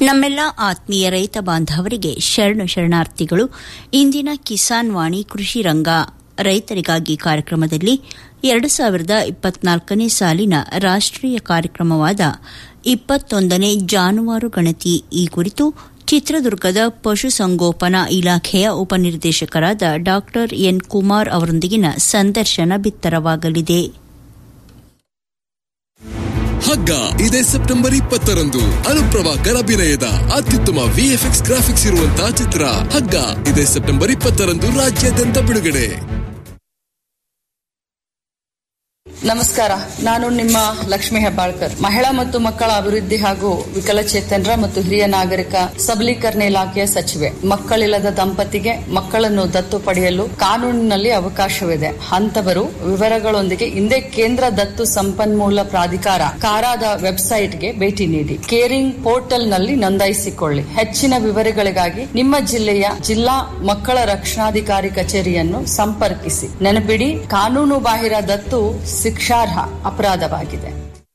ನಮ್ಮೆಲ್ಲ ಆತ್ಮೀಯ ರೈತ ಬಾಂಧವರಿಗೆ ಶರಣು ಶರಣಾರ್ಥಿಗಳು ಇಂದಿನ ಕಿಸಾನ್ ವಾಣಿ ಕೃಷಿ ರಂಗ ರೈತರಿಗಾಗಿ ಕಾರ್ಯಕ್ರಮದಲ್ಲಿ ಎರಡು ಸಾವಿರದ ಇಪ್ಪತ್ನಾಲ್ಕನೇ ಸಾಲಿನ ರಾಷ್ಟೀಯ ಕಾರ್ಯಕ್ರಮವಾದ ಇಪ್ಪತ್ತೊಂದನೇ ಜಾನುವಾರು ಗಣತಿ ಈ ಕುರಿತು ಚಿತ್ರದುರ್ಗದ ಪಶುಸಂಗೋಪನಾ ಇಲಾಖೆಯ ಉಪನಿರ್ದೇಶಕರಾದ ಡಾ ಎನ್ ಕುಮಾರ್ ಅವರೊಂದಿಗಿನ ಸಂದರ್ಶನ ಬಿತ್ತರವಾಗಲಿದೆ ಹಗ್ಗ ಇದೇ ಸೆಪ್ಟೆಂಬರ್ ಇಪ್ಪತ್ತರಂದು ಅನುಪ್ರಭಾಕರ್ ಅಭಿನಯದ ಅತ್ಯುತ್ತಮ ವಿಎಫ್ಎಕ್ಸ್ ಗ್ರಾಫಿಕ್ಸ್ ಇರುವಂತಹ ಚಿತ್ರ ಹಗ್ಗ ಇದೇ ಸೆಪ್ಟೆಂಬರ್ ಇಪ್ಪತ್ತರಂದು ರಾಜ್ಯಾದ್ಯಂತ ಬಿಡುಗಡೆ ನಮಸ್ಕಾರ ನಾನು ನಿಮ್ಮ ಲಕ್ಷ್ಮಿ ಹೆಬ್ಬಾಳ್ಕರ್ ಮಹಿಳಾ ಮತ್ತು ಮಕ್ಕಳ ಅಭಿವೃದ್ಧಿ ಹಾಗೂ ವಿಕಲಚೇತನರ ಮತ್ತು ಹಿರಿಯ ನಾಗರಿಕ ಸಬಲೀಕರಣ ಇಲಾಖೆಯ ಸಚಿವೆ ಮಕ್ಕಳಿಲ್ಲದ ದಂಪತಿಗೆ ಮಕ್ಕಳನ್ನು ದತ್ತು ಪಡೆಯಲು ಕಾನೂನಿನಲ್ಲಿ ಅವಕಾಶವಿದೆ ಅಂತವರು ವಿವರಗಳೊಂದಿಗೆ ಹಿಂದೆ ಕೇಂದ್ರ ದತ್ತು ಸಂಪನ್ಮೂಲ ಪ್ರಾಧಿಕಾರ ಕಾರಾದ ವೆಬ್ಸೈಟ್ಗೆ ಭೇಟಿ ನೀಡಿ ಕೇರಿಂಗ್ ಪೋರ್ಟಲ್ನಲ್ಲಿ ನೋಂದಾಯಿಸಿಕೊಳ್ಳಿ ಹೆಚ್ಚಿನ ವಿವರಗಳಿಗಾಗಿ ನಿಮ್ಮ ಜಿಲ್ಲೆಯ ಜಿಲ್ಲಾ ಮಕ್ಕಳ ರಕ್ಷಣಾಧಿಕಾರಿ ಕಚೇರಿಯನ್ನು ಸಂಪರ್ಕಿಸಿ ನೆನಪಿಡಿ ಕಾನೂನು ಬಾಹಿರ ದತ್ತು ಶಿಕ್ಷಾರ್ಹ ಅಪರಾಧವಾಗಿದೆ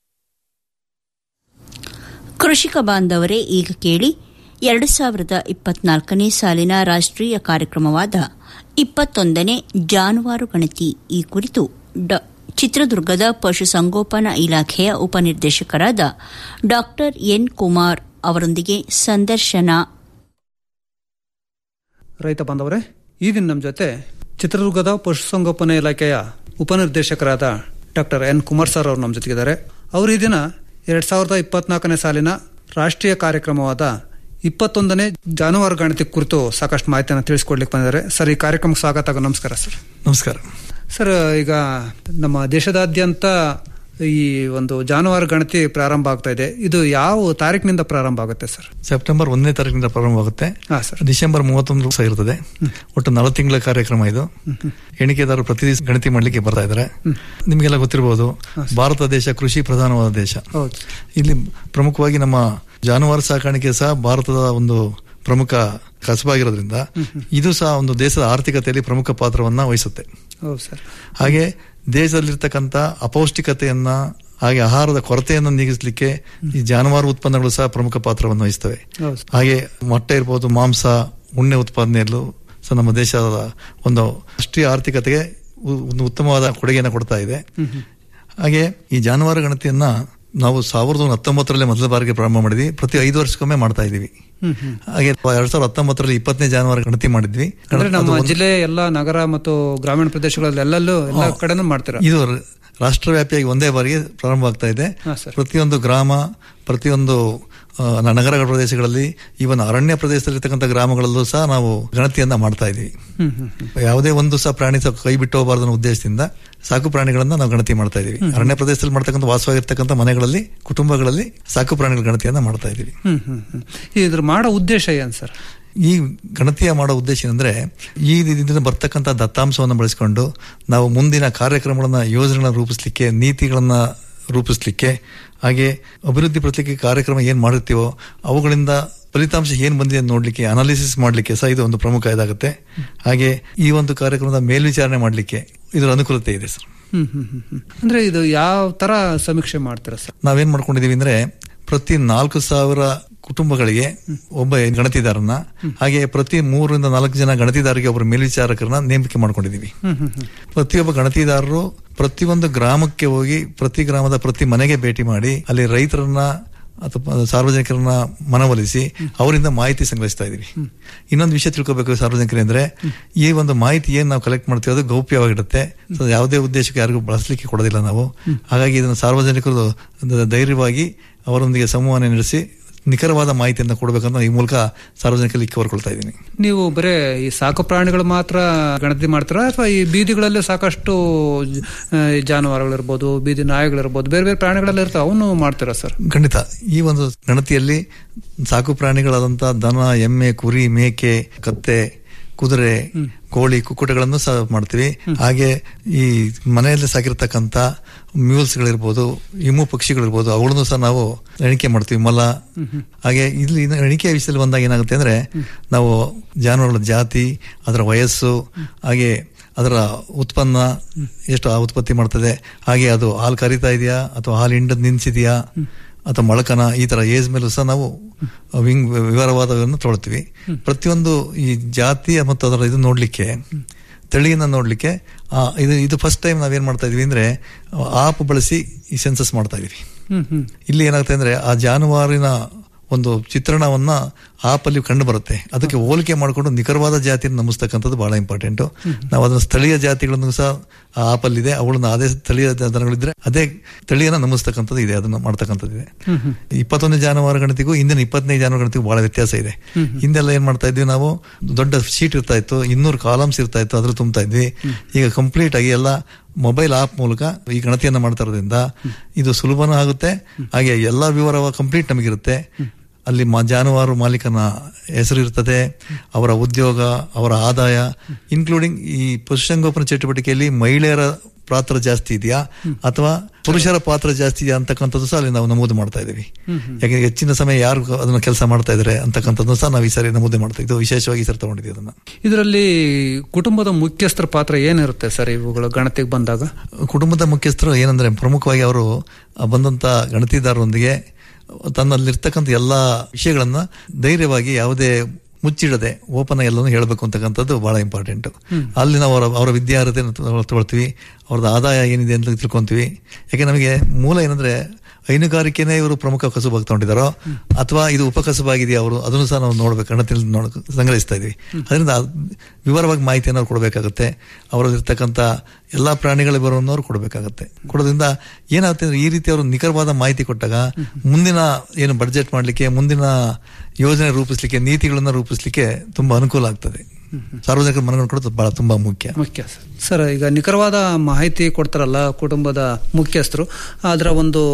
ಕೃಷಿಕ ಬಾಂಧವರೇ ಈಗ ಕೇಳಿ ಎರಡು ಸಾವಿರದ ಇಪ್ಪತ್ನಾಲ್ಕನೇ ಸಾಲಿನ ರಾಷ್ಟೀಯ ಕಾರ್ಯಕ್ರಮವಾದ ಇಪ್ಪತ್ತೊಂದನೇ ಜಾನುವಾರು ಗಣತಿ ಈ ಕುರಿತು ಚಿತ್ರದುರ್ಗದ ಪಶುಸಂಗೋಪನಾ ಇಲಾಖೆಯ ಉಪನಿರ್ದೇಶಕರಾದ ಡಾ ಎನ್ ಕುಮಾರ್ ಅವರೊಂದಿಗೆ ಸಂದರ್ಶನ ರೈತ ಬಾಂಧವರೇ ಈ ದಿನ ನಮ್ಮ ಜೊತೆ ಚಿತ್ರದುರ್ಗದ ಪಶುಸಂಗೋಪನಾ ಇಲಾಖೆಯ ಉಪನಿರ್ದೇಶಕರಾದ ಡಾಕ್ಟರ್ ಎನ್ ಕುಮಾರ್ ಸರ್ ಅವರು ನಮ್ಮ ಜೊತೆಗಿದ್ದಾರೆ ಅವರು ಈ ದಿನ ಎರಡ್ ಸಾವಿರದ ಇಪ್ಪತ್ನಾಲ್ಕನೇ ಸಾಲಿನ ರಾಷ್ಟ್ರೀಯ ಕಾರ್ಯಕ್ರಮವಾದ ಇಪ್ಪತ್ತೊಂದನೇ ಜಾನುವಾರು ಗಣತಿ ಕುರಿತು ಸಾಕಷ್ಟು ಮಾಹಿತಿಯನ್ನು ತಿಳಿಸ್ಕೊಡ್ಲಿಕ್ಕೆ ಬಂದಿದ್ದಾರೆ ಸರ್ ಈ ಕಾರ್ಯಕ್ರಮಕ್ಕೆ ಸ್ವಾಗತ ನಮಸ್ಕಾರ ಸರ್ ನಮಸ್ಕಾರ ಸರ್ ಈಗ ನಮ್ಮ ದೇಶದಾದ್ಯಂತ ಈ ಒಂದು ಜಾನುವಾರು ಗಣತಿ ಪ್ರಾರಂಭ ಆಗ್ತಾ ಇದೆ ಇದು ಯಾವ ತಾರೀಕಿನಿಂದ ಪ್ರಾರಂಭ ಆಗುತ್ತೆ ಸರ್ ಸೆಪ್ಟೆಂಬರ್ ಒಂದನೇ ತಾರೀಕಿನಿಂದ ಪ್ರಾರಂಭವಾಗುತ್ತೆ ಹಾ ಸರ್ ಡಿಸೆಂಬರ್ ಮೂವತ್ತೊಂದು ದಿವಸ ಇರ್ತದೆ ಒಟ್ಟು ನಾಲ್ಕು ತಿಂಗಳ ಕಾರ್ಯಕ್ರಮ ಇದು ಎಣಿಕೆದಾರರು ಪ್ರತಿ ದಿವಸ ಗಣತಿ ಮಾಡ್ಲಿಕ್ಕೆ ಬರ್ತಾ ಇದ್ದಾರೆ ನಿಮಗೆಲ್ಲ ಗೊತ್ತಿರಬಹುದು ಭಾರತ ದೇಶ ಕೃಷಿ ಪ್ರಧಾನವಾದ ದೇಶ ಹೌದು ಇಲ್ಲಿ ಪ್ರಮುಖವಾಗಿ ನಮ್ಮ ಜಾನುವಾರು ಸಾಕಾಣಿಕೆ ಸಹ ಭಾರತದ ಒಂದು ಪ್ರಮುಖ ಕಸಬಾಗಿರೋದ್ರಿಂದ ಇದು ಸಹ ಒಂದು ದೇಶದ ಆರ್ಥಿಕತೆಯಲ್ಲಿ ಪ್ರಮುಖ ಪಾತ್ರವನ್ನ ವಹಿಸುತ್ತೆ ಹೌದು ಸರ್ ಹಾಗೆ ದೇಶದಲ್ಲಿರ್ತಕ್ಕಂಥ ಅಪೌಷ್ಟಿಕತೆಯನ್ನ ಹಾಗೆ ಆಹಾರದ ಕೊರತೆಯನ್ನು ನೀಗಿಸಲಿಕ್ಕೆ ಈ ಜಾನುವಾರು ಉತ್ಪನ್ನಗಳು ಸಹ ಪ್ರಮುಖ ಪಾತ್ರವನ್ನು ವಹಿಸ್ತವೆ ಹೌದು ಸರ್. ಹಾಗೆ ಮೊಟ್ಟೆ ಇರ್ಬೋದು ಮಾಂಸ ಉಣ್ಣೆ ಉತ್ಪಾದನೆಯಲ್ಲೂ ಸಹ ನಮ್ಮ ದೇಶದ ಒಂದು ರಾಷ್ಟ್ರೀಯ ಆರ್ಥಿಕತೆಗೆ ಉ- ಒಂದು ಉತ್ತಮವಾದ ಕೊಡುಗೆಯನ್ನು ಕೊಡ್ತಾ ಇದೆ ಹಾಗೆ ಈ ಜಾನುವಾರು ಗಣತಿಯನ್ನ ನಾವು ಸಾವಿರದ ಒಂಬೈನೂರ ಹತ್ತೊಂಬತ್ತರಲ್ಲಿ ಮೊದಲ ಬಾರಿಗೆ ಪ್ರಾರಂಭ ಮಾಡಿದ್ವಿ ಪ್ರತಿ ಐದು ವರ್ಷಕ್ಕೊಮ್ಮೆ ಮಾಡ್ತಾ ಇದೀವಿ ಹಾಗೆ ಎರಡ್ ಸಾವಿರದ ಹತ್ತೊಂಬತ್ತರಲ್ಲಿ ಇಪ್ಪತ್ತನೇ ಜಾನುವಾರು ಗಣತಿ ಮಾಡಿದ್ವಿ ಅಂದ್ರೆ ಅದು ನಮ್ಮ ಒಂದು- ಜಿಲ್ಲೆ ಎಲ್ಲ ನಗರ ಮತ್ತು ಗ್ರಾಮೀಣ ಪ್ರದೇಶಗಳಲ್ಲಿ ಎಲ್ಲಲ್ಲೂ ಎಲ್ಲ ಕಡೆನೂ ಮಾಡ್ತೀರಾ ಇದು ರ- ರಾಷ್ಟ್ರವ್ಯಾಪಿಯಾಗಿ ಒಂದೇ ಬಾರಿಗೆ ಪ್ರಾರಂಭ ಆಗ್ತಾ ಇದೆ ಹಾ, ಸರ್. ಪ್ರತಿಯೊಂದು ಗ್ರಾಮ ಪ್ರತಿಯೊಂದು ಆ, ನ- ನಗರ ಪ್ರದೇಶಗಳಲ್ಲಿ ಇವನ್ ಅರಣ್ಯ ಪ್ರದೇಶದಲ್ಲಿರ್ತಕ್ಕಂಥ ಗ್ರಾಮಗಳಲ್ಲೂ ಸಹ ನಾವು ಗಣತಿಯನ್ನ ಮಾಡ್ತಾ ಇದೀವಿ ಹ್ಮ್ ಹ್ಮ್ ಹ್ಮ್. ಯಾವುದೇ ಒಂದು ಸಹ ಪ್ರಾಣಿ ಸಹ ಕೈ ಬಿಟ್ಟು ಹೋಗಬಾರ್ದು ಅನ್ನೋ ಉದ್ದೇಶದಿಂದ ಸಾಕು ಪ್ರಾಣಿಗಳನ್ನ ನಾವು ಗಣತಿ ಮಾಡ್ತಾ ಇದೀವಿ ಅರಣ್ಯ ಪ್ರದೇಶದಲ್ಲಿ ಮಾಡ್ತಕ್ಕಂಥ ವಾಸವಾಗಿರ್ತಕ್ಕಂಥ ಮನೆಗಳಲ್ಲಿ ಕುಟುಂಬಗಳಲ್ಲಿ ಸಾಕು ಪ್ರಾಣಿಗಳ ಗಣತಿಯನ್ನ ಮಾಡ್ತಾ ಇದೀವಿ ಹ್ಮ್ ಹ್ಮ್ ಹ್ಮ್ ಇದ್ರ ಮಾಡೋ ಉದ್ದೇಶ ಏನ್ ಸರ್ ಈ ಗಣತಿಯ ಮಾಡೋ ಉದ್ದೇಶ ಏನಂದ್ರೆ ಈ ಇದರಿಂದ ಬರ್ತಕ್ಕಂಥ ದತ್ತಾಂಶವನ್ನು ಬಳಸಿಕೊಂಡು ನಾವು ಮುಂದಿನ ಕಾರ್ಯಕ್ರಮಗಳನ್ನ ಯೋಜನೆಗಳನ್ನ ರೂಪಿಸ್ಲಿಕ್ಕೆ ನೀತಿಗಳನ್ನ ರೂಪಿಸ್ಲಿಕ್ಕೆ ಹಾಗೆ ಅಭಿವೃದ್ಧಿ ಪಡಿಸಲಿಕ್ಕೆ ಕಾರ್ಯಕ್ರಮ ಏನ್ ಮಾಡಿರ್ತೀವೋ ಅವುಗಳಿಂದ ಫಲಿತಾಂಶ ಏನ್ ಬಂದಿದೆ ಅಂತ ನೋಡ್ಲಿಕ್ಕೆ ಅನಾಲಿಸಿಸ್ ಮಾಡ್ಲಿಕ್ಕೆ ಸಹ ಇದು ಒಂದು ಪ್ರಮುಖ ಇದಾಗುತ್ತೆ ಹಾಗೆ ಈ ಒಂದು ಕಾರ್ಯಕ್ರಮದ ಮೇಲ್ವಿಚಾರಣೆ ಮಾಡ್ಲಿಕ್ಕೆ ಇದರ ಅನುಕೂಲತೆ ಇದೆ ಸರ್ ಹ್ಮ್ ಹ್ಮ್ ಹ್ಮ್ ಹ್ಮ್. ಅಂದ್ರೆ ಇದು ಯಾವ ತರ ಸಮೀಕ್ಷೆ ಮಾಡ್ತೀರಾ ಸರ್ ನಾವೇನ್ ಮಾಡ್ಕೊಂಡಿದೀವಿ ಅಂದ್ರೆ ಪ್ರತಿ ನಾಲ್ಕು ಸಾವಿರ ಕುಟುಂಬಗಳಿಗೆ ಒಬ್ಬ ಗಣತಿದಾರನ ಹಾಗೆ ಪ್ರತಿ ಮೂರರಿಂದ ನಾಲ್ಕು ಜನ ಗಣತಿದಾರರಿಗೆ ಒಬ್ಬರು ಮೇಲ್ವಿಚಾರಕರನ್ನ ನೇಮಕ ಮಾಡ್ಕೊಂಡಿದೀವಿ ಹ್ಮ್ ಹ್ಮ್ ಹ್ಮ್. ಪ್ರತಿಯೊಬ್ಬ ಗಣತಿದಾರರು ಪ್ರತಿಯೊಂದು ಗ್ರಾಮಕ್ಕೆ ಹೋಗಿ ಪ್ರತಿ ಗ್ರಾಮದ ಪ್ರತಿ ಮನೆಗೆ ಭೇಟಿ ಮಾಡಿ ಅಲ್ಲಿ ರೈತರನ್ನ ಅಥವಾ ಸಾರ್ವಜನಿಕರನ್ನ ಮನವೊಲಿಸಿ ಅವರಿಂದ ಮಾಹಿತಿ ಸಂಗ್ರಹಿಸ್ತಾ ಇದೀವಿ ಇನ್ನೊಂದು ವಿಷಯ ತಿಳ್ಕೋಬೇಕು ಸಾರ್ವಜನಿಕರು ಅಂದ್ರೆ ಈ ಒಂದು ಮಾಹಿತಿ ಏನ್ ನಾವು ಕಲೆಕ್ಟ್ ಮಾಡ್ತೀವಿ ಅದು ಗೌಪ್ಯವಾಗಿರುತ್ತೆ ಸೊ ಯಾವುದೇ ಉದ್ದೇಶಕ್ಕೆ ಯಾರಿಗೂ ಬಳಸಲಿಕ್ಕೆ ಕೊಡೋದಿಲ್ಲ ನಾವು ಹಾಗಾಗಿ ಇದನ್ನು ಸಾರ್ವಜನಿಕರು ದ- ಧೈರ್ಯವಾಗಿ ಅವರೊಂದಿಗೆ ಸಂವಹನ ನಡೆಸಿ ನಿಖರವಾದ ಮಾಹಿತಿಯನ್ನು ಕೊಡಬೇಕನ್ನೋ ಈ ಮೂಲಕ ಸಾರ್ವಜನಿಕರಲ್ಲಿ ಕೋರ್ಕೊಳ್ತಾ ಇದ್ದೀನಿ ನೀವು ಬರೇ ಈ ಸಾಕು ಪ್ರಾಣಿಗಳು ಮಾತ್ರ ಗಣತಿ ಮಾಡ್ತೀರಾ ಅಥವಾ ಈ ಬೀದಿಗಳಲ್ಲಿ ಸಾಕಷ್ಟು ಆ, ಈ ಜಾನುವಾರುಗಳಿರ್ಬೋದು ಬೀದಿ ನಾಯಿಗಳಿರ್ಬೋದು ಬೇರೆ ಬೇರೆ ಪ್ರಾಣಿಗಳೆಲ್ಲ ಇರ್ತಾವೆ ಅವನು ಮಾಡ್ತೀರಾ ಸರ್ ಖಂಡಿತ ಈ ಒಂದು ಗಣತಿಯಲ್ಲಿ ಸಾಕು ಪ್ರಾಣಿಗಳಾದಂತಹ ದನ ಎಮ್ಮೆ ಕುರಿ ಮೇಕೆ ಕತ್ತೆ ಕುದುರೆ ಕೋಳಿ ಕುಕ್ಕುಟಗಳನ್ನು ಸಹ ಮಾಡ್ತೀವಿ ಹಾಗೆ ಈ ಮನೆಯಲ್ಲಿ ಸಾಕಿರ್ತಕ್ಕಂಥ ಮ್ಯೂಲ್ಸ್ ಗಳಿರ್ಬೋದು ಇಮು ಪಕ್ಷಿಗಳಿರ್ಬೋದು ಅವುಗಳನ್ನು ಸಹ ನಾವು ಎಣಿಕೆ ಮಾಡ್ತೀವಿ ಮೊಲ ಹಾಗೆ ಇಲ್ಲಿ ಇನ್ನು ಎಣಿಕೆಯ ವಿಷಯದಲ್ಲಿ ಬಂದಾಗ ಏನಾಗುತ್ತೆ ಅಂದ್ರೆ ನಾವು ಜಾನುವಾರುಗಳ ಜಾತಿ ಅದರ ವಯಸ್ಸು ಹಾಗೆ ಅದರ ಉತ್ಪನ್ನ ಎಷ್ಟು ಆ ಉತ್ಪತ್ತಿ ಮಾಡ್ತದೆ ಹಾಗೆ ಅದು ಹಾಲು ಕರಿತಾ ಇದೆಯಾ ಅಥವಾ ಹಾಲು ಹಿಂಡದ್ ನಿಲ್ಸಿದ್ಯಾ ಅಥವಾ ಮೊಳಕನ ಈ ತರ ಏಜ್ ಮೇಲೂ ಸಹ ನಾವು ವಿಂಗ್ ವಿವರವಾದವನ್ನು ತೊಗೊಳ್ತೀವಿ ಪ್ರತಿಯೊಂದು ಈ ಜಾತಿ ಮತ್ತು ಅದರ ಇದು ನೋಡ್ಲಿಕ್ಕೆ ತಳಿಯನ್ನ ನೋಡ್ಲಿಕ್ಕೆ ಆ, ಇದು ಇದು ಫಸ್ಟ್ ಟೈಮ್ ನಾವೇನ್ ಮಾಡ್ತಾ ಇದೀವಿ ಅಂದ್ರೆ ಆಪ್ ಬಳಸಿ ಈ ಸೆನ್ಸಸ್ ಮಾಡ್ತಾ ಇದೀವಿ ಹ್ಮ್ ಹ್ಮ್ ಇಲ್ಲಿ ಏನಾಗುತ್ತೆ ಅಂದ್ರೆ ಆ ಜಾನುವಾರಿನ ಒಂದು ಚಿತ್ರಣವನ್ನ ಆಪಲ್ಲಿ ಕಂಡು ಬರುತ್ತೆ ಅದಕ್ಕೆ ಹೋಲಿಕೆ ಮಾಡಿಕೊಂಡು ನಿಖರವಾದ ಜಾತಿಯನ್ನು ನಮಿಸ್ತಕ್ಕಂಥದ್ದು ಬಹಳ ಇಂಪಾರ್ಟೆಂಟ್ ನಾವು ಅದನ್ನ ಸ್ಥಳೀಯ ಜಾತಿಗಳನ್ನು ಸಹ ಆ ಆಪಲ್ಲಿದೆ ಅವುಗಳನ್ನ ಅದೇ ಸ್ಥಳೀಯ ದನಗಳಿದ್ರೆ ಅದೇ ತಳಿಯನ್ನ ನಮಿಸ್ತಕ್ಕಂಥದ್ದು ಇದೆ ಅದನ್ನ ಮಾಡ್ತಕ್ಕಂಥದ್ದು ಇದೆ ಇಪ್ಪತ್ತೊಂದು ಜಾನುವಾರು ಗಣತಿಗೂ ಇಂದಿನ ಇಪ್ಪತ್ತನೇ ಜಾನುವಾರು ಗಣತಿಗೂ ಬಹಳ ವ್ಯತ್ಯಾಸ ಇದೆ ಹಿಂದೆಲ್ಲ ಏನ್ ಮಾಡ್ತಾ ಇದ್ವಿ ನಾವು ದೊಡ್ಡ ಶೀಟ್ ಇರ್ತಾ ಇತ್ತು ಇನ್ನೂರು ಕಾಲಮ್ಸ್ ಇರ್ತಾ ಇತ್ತು ಅದ್ರ ತುಂಬ್ತಾ ಇದ್ವಿ ಈಗ ಕಂಪ್ಲೀಟ್ ಆಗಿ ಎಲ್ಲ ಮೊಬೈಲ್ ಆಪ್ ಮೂಲಕ ಈ ಗಣತಿಯನ್ನ ಮಾಡ್ತಾ ಇರೋದ್ರಿಂದ ಇದು ಸುಲಭನೂ ಆಗುತ್ತೆ ಹಾಗೆ ಎಲ್ಲಾ ವಿವರ ಕಂಪ್ಲೀಟ್ ನಮಗಿರುತ್ತೆ ಅಲ್ಲಿ ಮ- ಜಾನುವಾರು ಮಾಲೀಕನ ಹೆಸರು ಇರ್ತದೆ ಅವರ ಉದ್ಯೋಗ ಅವರ ಆದಾಯ ಇನ್ಕ್ಲೂಡಿಂಗ್ ಈ ಪಶುಸಂಗೋಪನಾ ಚಟುವಟಿಕೆಯಲ್ಲಿ ಮಹಿಳೆಯರ ಪಾತ್ರ ಜಾಸ್ತಿ ಇದೆಯಾ ಅಥವಾ ಪುರುಷರ ಪಾತ್ರ ಜಾಸ್ತಿ ಇದೆಯಾ ಅಂತಕ್ಕಂಥದ್ದು ಸಹ ಅಲ್ಲಿ ನಾವು ನಮೂದು ಮಾಡ್ತಾ ಇದೀವಿ ಯಾಕಂದ್ರೆ ಹೆಚ್ಚಿನ ಸಮಯ ಯಾರು ಅದನ್ನ ಕೆಲಸ ಮಾಡ್ತಾ ಇದಾರೆ ಅಂತಕ್ಕಂಥದ್ದು ಸಹ ನಾವು ಈ ಸಾರಿ ನಮೂದು ಮಾಡ್ತಾ ಇದು ವಿಶೇಷವಾಗಿ ಈ ಸರಿ ತಗೊಂಡಿದ್ದೀವಿ ಅದನ್ನ ಇದರಲ್ಲಿ ಕುಟುಂಬದ ಮುಖ್ಯಸ್ಥರ ಪಾತ್ರ ಏನಿರುತ್ತೆ ಸರ್ ಇವುಗಳು ಗಣತಿಗೆ ಬಂದಾಗ ಕುಟುಂಬದ ಮುಖ್ಯಸ್ಥರು ಏನಂದ್ರೆ ಪ್ರಮುಖವಾಗಿ ಅವರು ಬಂದಂತ ಗಣತಿದಾರರೊಂದಿಗೆ ತನ್ನಲ್ಲಿರ್ತಕ್ಕಂಥ ಎಲ್ಲಾ ವಿಷಯಗಳನ್ನ ಧೈರ್ಯವಾಗಿ ಯಾವುದೇ ಮುಚ್ಚಿಡದೆ ಓಪನ್ ಎಲ್ಲನೂ ಹೇಳಬೇಕು ಅಂತಕ್ಕಂಥದ್ದು ಬಹಳ ಇಂಪಾರ್ಟೆಂಟ್ ಅಲ್ಲಿ ನಾವು ಅವರ ಅವರ ವಿದ್ಯಾರ್ಹತೆಯನ್ನು ತಗೊಳ್ತೀವಿ ಅವ್ರದ್ದು ಆದಾಯ ಏನಿದೆ ಅಂತ ತಿಳ್ಕೊಂತೀವಿ ಯಾಕೆ ನಮಗೆ ಮೂಲ ಏನಂದ್ರೆ ಹೈನುಗಾರಿಕೆನೇ ಇವರು ಪ್ರಮುಖ ಕಸುಬಾಗಿ ತಗೊಂಡಿದ್ದಾರೋ ಅಥವಾ ಇದು ಉಪಕಸುಬಾಗಿದೆಯಾ ಅವರು ಅದನ್ನು ಸಹ ನಾವು ನೋಡ್ಬೇಕು ಗಣತಿಯಲ್ಲಿ ನೋಡ್ ಸಂಗ್ರಹಿಸ್ತಾ ಇದೀವಿ ಅದರಿಂದ ವಿವರವಾಗಿ ಮಾಹಿತಿಯನ್ನು ಅವ್ರು ಕೊಡಬೇಕಾಗುತ್ತೆ ಅವರಲ್ಲಿರ್ತಕ್ಕಂಥ ಎಲ್ಲಾ ಪ್ರಾಣಿಗಳ ವಿವರವನ್ನು ಅವ್ರು ಕೊಡಬೇಕಾಗುತ್ತೆ ಕೊಡೋದ್ರಿಂದ ಏನಾಗುತ್ತೆ ಅಂದ್ರೆ ಈ ರೀತಿ ಅವರು ನಿಖರವಾದ ಮಾಹಿತಿ ಕೊಟ್ಟಾಗ ಮುಂದಿನ ಏನು ಬಡ್ಜೆಟ್ ಮಾಡಲಿಕ್ಕೆ ಮುಂದಿನ ಯೋಜನೆ ರೂಪಿಸ್ಲಿಕ್ಕೆ ನೀತಿಗಳನ್ನ ರೂಪಿಸ್ಲಿಕ್ಕೆ ತುಂಬಾ ಅನುಕೂಲ ಆಗ್ತದೆ ಸಾರ್ವಜನಿಕರ ಮನಗಂಡು ಕೊಡೋದು ಬಹಳ ತುಂಬಾ ಮುಖ್ಯ ಮುಖ್ಯ ಸರ್ ಸರ್ ಈಗ ನಿಖರವಾದ ಮಾಹಿತಿ ಕೊಡ್ತಾರಲ್ಲ ಕುಟುಂಬದ ಮುಖ್ಯಸ್ಥರು ಅದರ ಒಂದು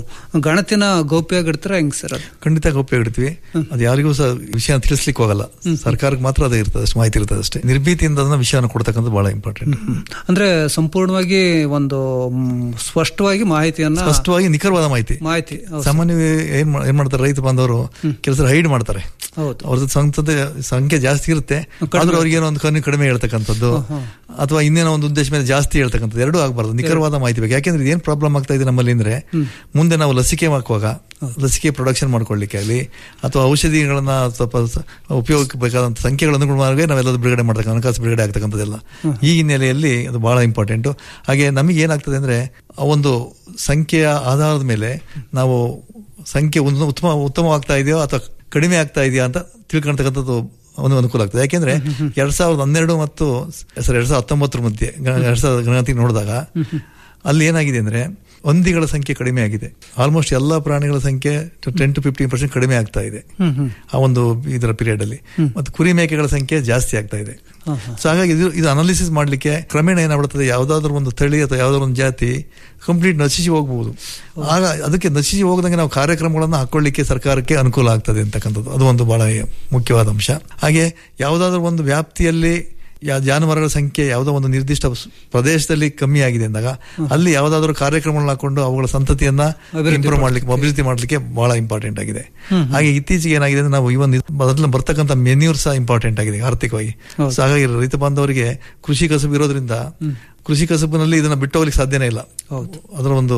ಗಣತಿನ ಗೌಪ್ಯವಾಗಿಡ್ತಾರ ಹೆಂಗ್ ಸರ್ ಅದು ಖಂಡಿತ ಗೌಪ್ಯ ಇಡ್ತೀವಿ ಅದು ಯಾರಿಗೂ ಸಹ ವಿಷಯ ತಿಳಿಸ್ಲಿಕ್ಕೆ ಹೋಗಲ್ಲ ಸರ್ಕಾರಕ್ಕೆ ಮಾತ್ರ ಅದೇ ಇರ್ತದೆ ಅಷ್ಟು ಮಾಹಿತಿ ಇರ್ತದೆ ಅಷ್ಟೇ ನಿರ್ಭೀತಿಯಿಂದ ಅದನ್ನ ವಿಷಯವನ್ನು ಕೊಡ್ತಕ್ಕಂಥದ್ದು ಬಹಳ ಇಂಪಾರ್ಟೆಂಟ್ ಅಂದ್ರೆ ಸಂಪೂರ್ಣವಾಗಿ ಒಂದು ಮ್, ಸ್ಪಷ್ಟವಾಗಿ ಮಾಹಿತಿಯನ್ನ ಸ್ಪಷ್ಟವಾಗಿ ನಿಖರವಾದ ಮಾಹಿತಿ ಮಾಹಿತಿ ಹೌದು. ಸಾಮಾನ್ಯವಾಗಿ ಏನ್ ಮಾ- ಏನ್ ಮಾಡ್ತಾರೆ ರೈತ ಬಾಂಧವರು ಕೆಲಸ ಹೈಡ್ ಮಾಡ್ತಾರೆ ಹೌದು ಅವ್ರದ್ದು ಸಂಖ್ಯೆ ಸಂಖ್ಯೆ ಜಾಸ್ತಿ ಇರುತ್ತೆ ಆದ್ರೂ ಅವ್ರಿಗೆ ಏನೋ ಒಂದು ಕಣ್ಣು ಕಡಿಮೆ ಹೇಳ್ತಕ್ಕಂಥದ್ದು ಅಥವಾ ಇನ್ನೇನೋ ಒಂದು ಉದ್ದೇಶ ಮೇಲೆ ಜಾಸ್ತಿ ಹೇಳ್ತಕ್ಕಂಥದ್ದು ಎರಡೂ ಆಗಬಾರ್ದು ನಿಖರವಾದ ಮಾಹಿತಿ ಬೇಕು ಯಾಕೆಂದ್ರೆ ಏನ್ ಪ್ರಾಬ್ಲಮ್ ಆಗ್ತಾ ಇದೆ ನಮ್ಮಲ್ಲಿ ಅಂದ್ರೆ ಮುಂದೆ ನಾವು ಲಸಿಕೆ ಹಾಕುವಾಗ ಲಸಿಕೆ ಪ್ರೊಡಕ್ಷನ್ ಮಾಡ್ಕೊಳ್ಳಿಕ್ಕೆ ಆಗಲಿ ಅಥವಾ ಔಷಧಿಗಳನ್ನ ಸ್ವಲ್ಪ ಸ- ಉಪಯೋಗಕ್ಕೆ ಬೇಕಾದಂತ ಸಂಖ್ಯೆಗಳನ್ನು ಅನುಗುಣವಾಗಿ ನಾವೆಲ್ಲ ಬಿಡುಗಡೆ ಮಾಡ್ತಕ್ಕ ಹಣಕಾಸು ಬಿಡುಗಡೆ ಆಗ್ತಕ್ಕಂಥದ್ದೆಲ್ಲ ಈ ಹಿನ್ನೆಲೆಯಲ್ಲಿ ಅದು ಬಹಳ ಇಂಪಾರ್ಟೆಂಟ್ ಹಾಗೆ ನಮಗೆ ಏನಾಗ್ತದೆ ಅಂದ್ರೆ ಆ ಒಂದು ಸಂಖ್ಯೆಯ ಆಧಾರದ ಮೇಲೆ ನಾವು ಸಂಖ್ಯೆ ಒಂದು ಉತ್ತಮ ಉತ್ತಮವಾಗ್ತಾ ಇದೆಯೋ ಅಥವಾ ಕಡಿಮೆ ಆಗ್ತಾ ಇದೆಯಾ ಅಂತ ತಿಳ್ಕೊಳ್ತಕ್ಕಂಥದ್ದು ಒಂದು ಅನುಕೂಲ ಆಗ್ತದೆ ಯಾಕೆಂದ್ರೆ ಎರಡ್ ಸಾವಿರದ ಹನ್ನೆರಡು ಮತ್ತು ಸರ್ ಎರಡ್ ಸಾವಿರದ ಹತ್ತೊಂಬತ್ತರ ಮಧ್ಯೆ ಗ- ಎರಡ್ ಸಾವಿರದ ಗಣತಿ ನೋಡಿದಾಗ ಅಲ್ಲಿ ಏನಾಗಿದೆ ಅಂದ್ರೆ ಹಂದಿಗಳ ಸಂಖ್ಯೆ ಕಡಿಮೆ ಆಗಿದೆ ಆಲ್ಮೋಸ್ಟ್ ಎಲ್ಲಾ ಪ್ರಾಣಿಗಳ ಸಂಖ್ಯೆ ಟೆನ್ ಟು ಫಿಫ್ಟೀನ್ ಪರ್ಸೆಂಟ್ ಕಡಿಮೆ ಆಗ್ತಾ ಇದೆ ಆ ಒಂದು ಇದರ ಪೀರಿಯಡ್ ಅಲ್ಲಿ ಮತ್ತು ಕುರಿ ಮೇಕೆಗಳ ಸಂಖ್ಯೆ ಜಾಸ್ತಿ ಆಗ್ತಾ ಇದೆ ಸೊ ಹಾಗಾಗಿ ಇದು ಇದು ಅನಾಲಿಸಿಸ್ ಮಾಡ್ಲಿಕ್ಕೆ ಕ್ರಮೇಣ ಏನಾಗ್ಬಿಡ್ತದೆ ಯಾವ್ದಾದ್ರು ಒಂದು ತಳಿ ಅಥವಾ ಯಾವ್ದಾದ್ರು ಒಂದು ಜಾತಿ ಕಂಪ್ಲೀಟ್ ನಶಿಸಿ ಹೋಗ್ಬಹುದು ಆಗ ಅದಕ್ಕೆ ನಶಿಸಿ ಹೋಗದಂಗೆ ನಾವು ಕಾರ್ಯಕ್ರಮಗಳನ್ನ ಹಾಕೊಳ್ಳಿಕ್ಕೆ ಸರ್ಕಾರಕ್ಕೆ ಅನುಕೂಲ ಆಗ್ತದೆ ಅಂತಕ್ಕಂಥದ್ದು ಅದು ಒಂದು ಬಹಳ ಮುಖ್ಯವಾದ ಅಂಶ ಹಾಗೆ ಯಾವುದಾದ್ರೂ ಒಂದು ವ್ಯಾಪ್ತಿಯಲ್ಲಿ ಯಾ- ಜಾನುವಾರುಗಳ ಸಂಖ್ಯೆ ಯಾವುದೋ ಒಂದು ನಿರ್ದಿಷ್ಟ ಸ್- ಪ್ರದೇಶದಲ್ಲಿ ಕಮ್ಮಿ ಆಗಿದೆ ಅಂದಾಗ ಅಲ್ಲಿ ಯಾವುದಾದ್ರೂ ಕಾರ್ಯಕ್ರಮಗಳನ್ನ ಹಾಕೊಂಡು ಅವುಗಳ ಸಂತತಿಯನ್ನ ಇಂಪ್ರೂವ್ ಮಾಡ್ಲಿಕ್ಕೆ ಅಭಿವೃದ್ಧಿ ಮಾಡ್ಲಿಕ್ಕೆ ಬಹಳ ಇಂಪಾರ್ಟೆಂಟ್ ಆಗಿದೆ ಹಾಗೆ ಇತ್ತೀಚೆಗೆ ಏನಾಗಿದೆ ಅಂದ್ರೆ ನಾವು ಇವನ್ ಮೊದಲು ಬರ್ತಕ್ಕಂಥ ಮೆನ್ಯೂರ್ ಸಹ ಇಂಪಾರ್ಟೆಂಟ್ ಆಗಿದೆ ಆರ್ಥಿಕವಾಗಿ ಸೊ ಹಾಗಾಗಿ ರೈತ ಬಾಂಧವರಿಗೆ ಕೃಷಿ ಕಸುಬು ಇರೋದ್ರಿಂದ ಕೃಷಿ ಕಸುಬಿನಲ್ಲಿ ಇದನ್ನ ಬಿಟ್ಟು ಹೋಗ್ಲಿಕ್ಕೆ ಸಾಧ್ಯನೇ ಇಲ್ಲ ಅದರ ಒಂದು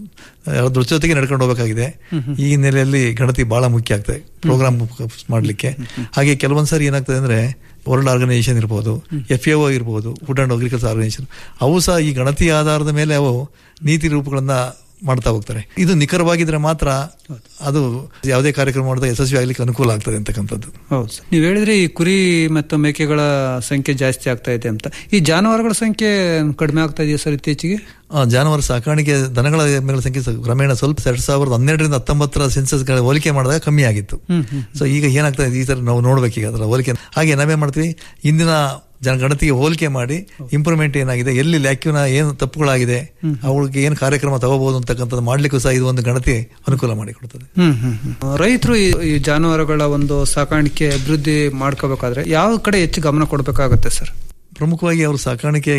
ಅದ್ರ ಜೊತೆಗೆ ನಡ್ಕೊಂಡು ಹೋಗಬೇಕಾಗಿದೆ ಈ ಹಿನ್ನೆಲೆಯಲ್ಲಿ ಗಣತಿ ಬಹಳ ಮುಖ್ಯ ಆಗ್ತದೆ ಪ್ರೋಗ್ರಾಮ್ ಮಾಡ್ಲಿಕ್ಕೆ ಹಾಗೆ ಕೆಲವೊಂದ್ಸಾರಿ ಏನಾಗ್ತದೆ ಅಂದ್ರೆ ವರ್ಲ್ಡ್ ಆರ್ಗನೈಸೇಷನ್ ಇರ್ಬೋದು ಎಫ್ ಎ ಇರ್ಬೋದು ಫುಡ್ ಅಂಡ್ ಅಗ್ರಿಕಲ್ಚರ್ ಆರ್ಗನೈಸೇಷನ್ ಅವು ಸಹ ಈ ಗಣತಿ ಆಧಾರದ ಮೇಲೆ ಅವು ನೀತಿ ರೂಪಗಳನ್ನ ಮಾಡ್ತಾ ಹೋಗ್ತಾರೆ ಇದು ನಿಖರವಾಗಿದ್ರೆ ಮಾತ್ರ ಅದು ಯಾವುದೇ ಕಾರ್ಯಕ್ರಮ ಮಾಡಿದಾಗ ಯಶಸ್ವಿ ಆಗ್ಲಿಕ್ಕೆ ಅನುಕೂಲ ಆಗ್ತದೆ ಅಂತಕ್ಕಂಥದ್ದು ಹೌದು ಸರ್ ನೀವು ಹೇಳಿದ್ರೆ ಈ ಕುರಿ ಮತ್ತು ಮೇಕೆಗಳ ಸಂಖ್ಯೆ ಜಾಸ್ತಿ ಆಗ್ತಾ ಇದೆ ಅಂತ ಈ ಜಾನುವಾರುಗಳ ಸಂಖ್ಯೆ ಕಡಿಮೆ ಆಗ್ತಾ ಇದೆಯಾ ಸರ್ ಇತ್ತೀಚೆಗೆ ಆ, ಜಾನುವಾರು ಸಾಕಾಣಿಕೆ ದನಗಳ ಎಮ್ಮೆಗಳ ಸಂಖ್ಯೆ ಸ- ಕ್ರಮೇಣ ಸ್ವಲ್ಪ ಎರಡ್ ಸಾವಿರದ ಹನ್ನೆರಡರಿಂದ ಹತ್ತೊಂಬತ್ತರ ಸೆನ್ಸಸ್ ಹೋಲಿಕೆ ಮಾಡಿದಾಗ ಕಮ್ಮಿ ಆಗಿತ್ತು ಸೊ ಈಗ ಏನಾಗ್ತಾ ಇದೆ ಈ ತರ ನಾವು ನೋಡ್ಬೇಕೀಗ ಅದರ ಹೋಲಿಕೆ ಹಾಗೆ ನಾವೇ ಮಾಡ್ತೀವಿ ಇಂದಿನ ಜನ ಗಣತಿಗೆ ಹೋಲಿಕೆ ಮಾಡಿ ಇಂಪ್ರೂವ್ಮೆಂಟ್ ಏನಾಗಿದೆ ಎಲ್ಲಿ ಲ್ಯಾಕ್ಯೂನ ಏನು ತಪ್ಪುಗಳಾಗಿದೆ ಅವಳಿಗೆ ಏನು ಕಾರ್ಯಕ್ರಮ ತಗೋಬಹುದು ಅಂತಕ್ಕಂಥದ್ದು ಮಾಡ್ಲಿಕ್ಕೂ ಸಹ ಇದು ಒಂದು ಗಣತಿ ಅನುಕೂಲ ಮಾಡಿಕೊಡ್ತದೆ ಹ್ಮ್ ಹ್ಮ್ ಹ್ಮ್. ರೈತರು ಈ- ಈ ಜಾನುವಾರುಗಳ ಒಂದು ಸಾಕಾಣಿಕೆ ಅಭಿವೃದ್ಧಿ ಮಾಡ್ಕೋಬೇಕಾದ್ರೆ ಯಾವ ಕಡೆ ಹೆಚ್ಚು ಗಮನ ಕೊಡಬೇಕಾಗುತ್ತೆ ಸರ್ ಪ್ರಮುಖವಾಗಿ ಅವರು ಸಾಕಾಣಿಕೆ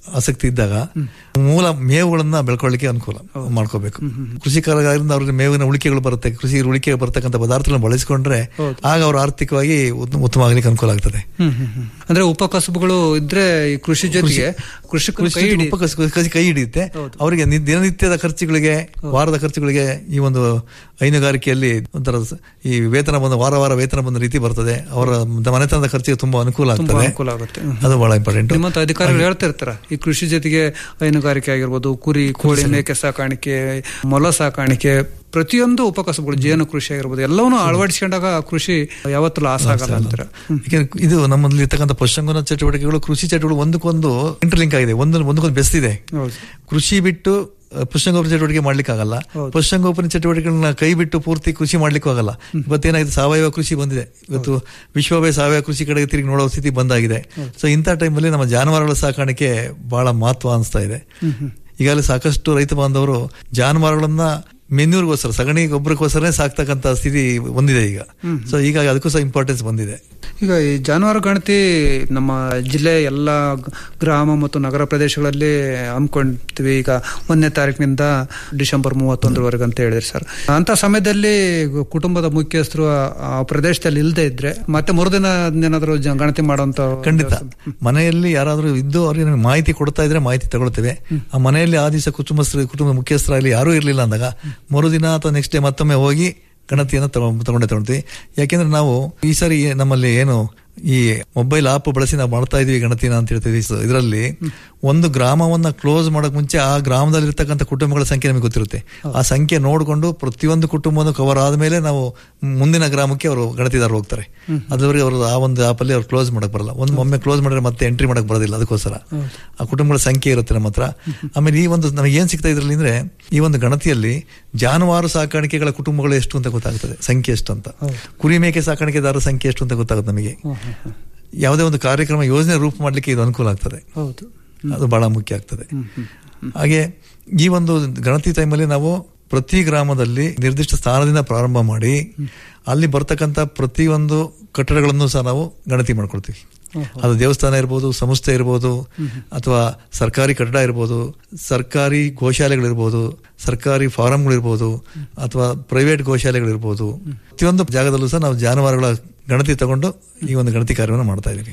ಆಸಕ್ತಿ ಇದ್ದಾಗ ಮೂಲ ಮೇವುಗಳನ್ನ ಬೆಳ್ಕೊಳ್ಳಿಕ್ಕೆ ಅನುಕೂಲ ಮಾಡ್ಕೋಬೇಕು ಕೃಷಿಕರಾದ್ರಿಂದ ಅವ್ರಿಗೆ ಮೇವಿನ ಉಳಿಕೆಗಳು ಬರುತ್ತೆ ಕೃಷಿ ಉಳಿಕೆ ಬರ್ತಕ್ಕಂಥ ಪದಾರ್ಥಗಳನ್ನ ಬಳಸಿಕೊಂಡ್ರೆ ಆಗ ಅವ್ರ ಆರ್ಥಿಕವಾಗಿ ಉತ್ತಮ ಉತ್ತಮವಾಗಲಿಕ್ಕೆ ಅನುಕೂಲ ಆಗ್ತದೆ ಹ್ಮ್ ಹ್ಮ್ ಹ್ಮ್. ಅಂದ್ರೆ ಉಪಕಸಬುಗಳು ಇದ್ರೆ ಈ ಕೃಷಿ ಜೊತೆಗೆ ಕೃಷಿ ಕೃಷಿ ಜೊತೆ ಉಪಕಸ- ಕೃಷಿ ಕೈ ಹಿಡಿಯುತ್ತೆ ಅವರಿಗೆ ನಿ- ದಿನನಿತ್ಯದ ಖರ್ಚುಗಳಿಗೆ ವಾರದ ಖರ್ಚುಗಳಿಗೆ ಈ ಒಂದು ಹೈನುಗಾರಿಕೆಯಲ್ಲಿ ಒಂಥರ ಸ- ಈ ವೇತನ ಬಂದ ವಾರ ವಾರ ವೇತನ ಬಂದ ರೀತಿ ಬರ್ತದೆ ಅವರ ಮನೆತನದ ಖರ್ಚಿಗೆ ತುಂಬಾ ಅನುಕೂಲ ತುಂಬಾ ಆಗ್ತದೆ ಅನುಕೂಲ ಆಗುತ್ತೆ ಹ್ಮ್. ಅದು ಬಹಳ ಇಂಪಾರ್ಟೆಂಟ್ ನಿಮ್ಮಂತ ಅಧಿಕಾರಿಗಳು ಹೇಳ್ತಾ ಇರ್ತಾರ ಈ ಕೃಷಿ ಜೊತೆಗೆ ಹೈನುಗಾರಿಕೆ ಆಗಿರ್ಬೋದು ಕುರಿ ಕೋಳಿ ಮೇಕೆ ಸಾಕಾಣಿಕೆ ಮೊಲ ಸಾಕಾಣಿಕೆ ಪ್ರತಿಯೊಂದು ಉಪಕಸಬುಗಳು ಜೇನು ಕೃಷಿ ಆಗಿರ್ಬೋದು ಎಲ್ಲವನ್ನೂ ಅಳವಡಿಸ್ಕೊಂಡಾಗ ಕೃಷಿ ಯಾವತ್ತೂ ಲಾಸ್ ಆಗಲ್ಲ ಅಂತೀರ ಯಾಕೆಂದ್ರೆ ಇದು ನಮ್ಮಲ್ಲಿ ಇರ್ತಕ್ಕಂಥ ಪಶುಸಂಗೋಪನಾ ಚಟುವಟಿಕೆಗಳು ಕೃಷಿ ಚಟುವಟಿಕೆ ಒಂದಕ್ಕೊಂದು ಇಂಟರ್ಲಿಂಕ್ ಆಗಿದೆ ಒಂದು ಒಂದಕ್ಕೊಂದು ಬೆಸ್ತಿದೆ ಹೌದು ಕೃಷಿ ಬಿಟ್ಟು ಅಹ್, ಪಶುಸಂಗೋಪನೆ ಚಟುವಟಿಕೆ ಮಾಡ್ಲಿಕ್ಕೆ ಆಗಲ್ಲ ಪಶುಸಂಗೋಪನೆ ಚಟುವಟಿಕೆಗಳನ್ನ ಕೈ ಬಿಟ್ಟು ಪೂರ್ತಿ ಕೃಷಿ ಮಾಡ್ಲಿಕ್ಕೂ ಆಗಲ್ಲ ಇವತ್ತೇನಾಗಿದೆ ಸಾವಯವ ಕೃಷಿ ಬಂದಿದೆ ಇವತ್ತು ವಿಶ್ವವೇ ಸಾವಯವ ಕೃಷಿ ಕಡೆಗೆ ತಿರುಗಿ ನೋಡೋ ಸ್ಥಿತಿ ಬಂದಾಗಿದೆ ಸೊ ಇಂಥ ಟೈಮಲ್ಲಿ ನಮ್ಮ ಜಾನುವಾರುಗಳ ಸಾಕಾಣಿಕೆ ಬಹಳ ಮಹತ್ವ ಅನಿಸ್ತಾ ಇದೆ ಈಗಾಗಲೇ ಸಾಕಷ್ಟು ರೈತ ಬಾಂಧವರು ಜಾನುವಾರುಗಳನ್ನ ಮೆನ್ಯೂರ್ಗೋಸ್ಕರ ಸಗಣಿ ಗೊಬ್ಬರಕ್ಕೋಸ್ಕರನೇ ಸಾಕ್ತಕ್ಕಂತ ಸ್ಥಿತಿ ಬಂದಿದೆ ಈಗ ಸೊ ಹೀಗಾಗಿ ಅದಕ್ಕೂ ಸಹ ಇಂಪಾರ್ಟೆನ್ಸ್ ಬಂದಿದೆ ಈಗ ಈ ಜಾನುವಾರು ಗಣತಿ ನಮ್ಮ ಜಿಲ್ಲೆ ಎಲ್ಲ ಗ- ಗ್ರಾಮ ಮತ್ತು ನಗರ ಪ್ರದೇಶಗಳಲ್ಲಿ ಹಮ್ಮಿಕೊಂತೀವಿ ಈಗ ಒಂದನೇ ತಾರೀಕಿನಿಂದ ಡಿಸೆಂಬರ್ ಮೂವತ್ತೊಂದರವರೆಗೆ ಅಂತ ಹೇಳಿದ್ರಿ ಸರ್ ಅಂತ ಸಮಯದಲ್ಲಿ ಕುಟುಂಬದ ಮುಖ್ಯಸ್ಥರು ಆ- ಆ ಪ್ರದೇಶದಲ್ಲಿ ಇಲ್ಲದೆ ಇದ್ರೆ ಮತ್ತೆ ಮರುದಿನ ಏನಾದರೂ ಜ- ಗಣತಿ ಮಾಡುವಂತ ಖಂಡಿತ ಮನೆಯಲ್ಲಿ ಯಾರಾದ್ರೂ ಇದ್ದು ಅವ್ರಿಗೆ ನಮಗೆ ಮಾಹಿತಿ ಕೊಡ್ತಾ ಇದ್ರೆ ಮಾಹಿತಿ ತಗೊಳ್ತೇವೆ ಆ ಮನೆಯಲ್ಲಿ ಆ ದಿವಸ ಕುಟುಂಬಸ್ಥರು ಕುಟುಂಬ ಮುಖ್ಯಸ್ಥರಾಗಲಿ ಯಾರೂ ಇರಲಿಲ್ಲ ಅಂದಾಗ ಮರುದಿನ ಅಥವಾ ನೆಕ್ಸ್ಟ್ ಡೇ ಮತ್ತೊಮ್ಮೆ ಹೋಗಿ ಗಣತಿಯನ್ನು ತಗೊಂಡ್- ತಗೊಂಡೇ ತಗೊಳ್ತೀವಿ ಯಾಕೆಂದ್ರೆ ನಾವು ಈ ಸಾರಿ ನಮ್ಮಲ್ಲಿ ಏನು ಈ ಮೊಬೈಲ್ ಆಪ್ ಬಳಸಿ ನಾವು ಮಾಡ್ತಾ ಇದೀವಿ ಗಣತಿನ ಅಂತ ಹೇಳ್ತೀವಿ ಇದರಲ್ಲಿ ಒಂದು ಗ್ರಾಮವನ್ನ ಕ್ಲೋಸ್ ಮಾಡಕ್ ಮುಂಚೆ ಆ ಗ್ರಾಮದಲ್ಲಿ ಇರ್ತಕ್ಕಂಥ ಕುಟುಂಬಗಳ ಸಂಖ್ಯೆ ನಮಗೆ ಗೊತ್ತಿರುತ್ತೆ ಆ ಸಂಖ್ಯೆ ನೋಡಿಕೊಂಡು ಪ್ರತಿಯೊಂದು ಕುಟುಂಬವನ್ನು ಕವರ್ ಆದ್ಮೇಲೆ ನಾವು ಮುಂದಿನ ಗ್ರಾಮಕ್ಕೆ ಅವರು ಗಣತಿದಾರರು ಹೋಗ್ತಾರೆ ಅದುವರೆಗೆ ಅವರು ಆ ಒಂದು ಆಪ್ ಅಲ್ಲಿ ಅವ್ರು ಕ್ಲೋಸ್ ಮಾಡಕ್ ಬರಲ್ಲ ಒಂದು ಒಮ್ಮೆ ಕ್ಲೋಸ್ ಮಾಡಿದ್ರೆ ಮತ್ತೆ ಎಂಟ್ರಿ ಮಾಡಕ್ ಬರೋದಿಲ್ಲ ಅದಕ್ಕೋಸ್ಕರ ಆ ಕುಟುಂಬಗಳ ಸಂಖ್ಯೆ ಇರುತ್ತೆ ನಮ್ಮ ಹತ್ರ ಆಮೇಲೆ ಈ ಒಂದು ನಮಗೆ ಏನ್ ಸಿಗ್ತಾ ಇದ್ರಲ್ಲಿ ಅಂದ್ರೆ ಈ ಒಂದು ಗಣತಿಯಲ್ಲಿ ಜಾನುವಾರು ಸಾಕಾಣಿಕೆಗಳ ಕುಟುಂಬಗಳು ಎಷ್ಟು ಅಂತ ಗೊತ್ತಾಗ್ತದೆ ಸಂಖ್ಯೆ ಎಷ್ಟು ಅಂತ ಕುರಿ ಮೇಕೆ ಸಾಕಾಣಿಕೆದಾರರ ಸಂಖ್ಯೆ ಎಷ್ಟು ಅಂತ ಗೊತ್ತಾಗುತ್ತೆ ನಮಗೆ ಯಾವುದೇ ಒಂದು ಕಾರ್ಯಕ್ರಮ ಯೋಜನೆ ರೂಪ ಮಾಡ್ಲಿಕ್ಕೆ ಇದು ಅನುಕೂಲ ಆಗ್ತದೆ ಹೌದು ಅದು ಬಹಳ ಮುಖ್ಯ ಆಗ್ತದೆ ಹಾಗೆ ಈ ಒಂದು ಗಣತಿ ಟೈಮಲ್ಲಿ ನಾವು ಪ್ರತಿ ಗ್ರಾಮದಲ್ಲಿ ನಿರ್ದಿಷ್ಟ ಸ್ಥಾನದಿಂದ ಪ್ರಾರಂಭ ಮಾಡಿ ಅಲ್ಲಿ ಬರ್ತಕ್ಕಂಥ ಪ್ರತಿಯೊಂದು ಕಟ್ಟಡಗಳನ್ನು ಸಹ ನಾವು ಗಣತಿ ಮಾಡ್ಕೊಳ್ತೀವಿ ಅದು ದೇವಸ್ಥಾನ ಇರ್ಬೋದು ಸಂಸ್ಥೆ ಇರ್ಬೋದು ಅಥವಾ ಸರ್ಕಾರಿ ಕಟ್ಟಡ ಇರ್ಬೋದು ಸರ್ಕಾರಿ ಗೋಶಾಲೆಗಳಿರ್ಬೋದು ಸರ್ಕಾರಿ ಫಾರಂಗಳಿರ್ಬೋದು ಅಥವಾ ಪ್ರೈವೇಟ್ ಗೋಶಾಲೆಗಳಿರ್ಬೋದು ಪ್ರತಿಯೊಂದು ಜಾಗದಲ್ಲೂ ಸಹ ನಾವು ಜಾನುವಾರುಗಳ ಗಣತಿ ತಗೊಂಡು ಈ ಒಂದು ಗಣತಿ ಕಾರ್ಯವನ್ನು ಮಾಡ್ತಾ ಇದೀವಿ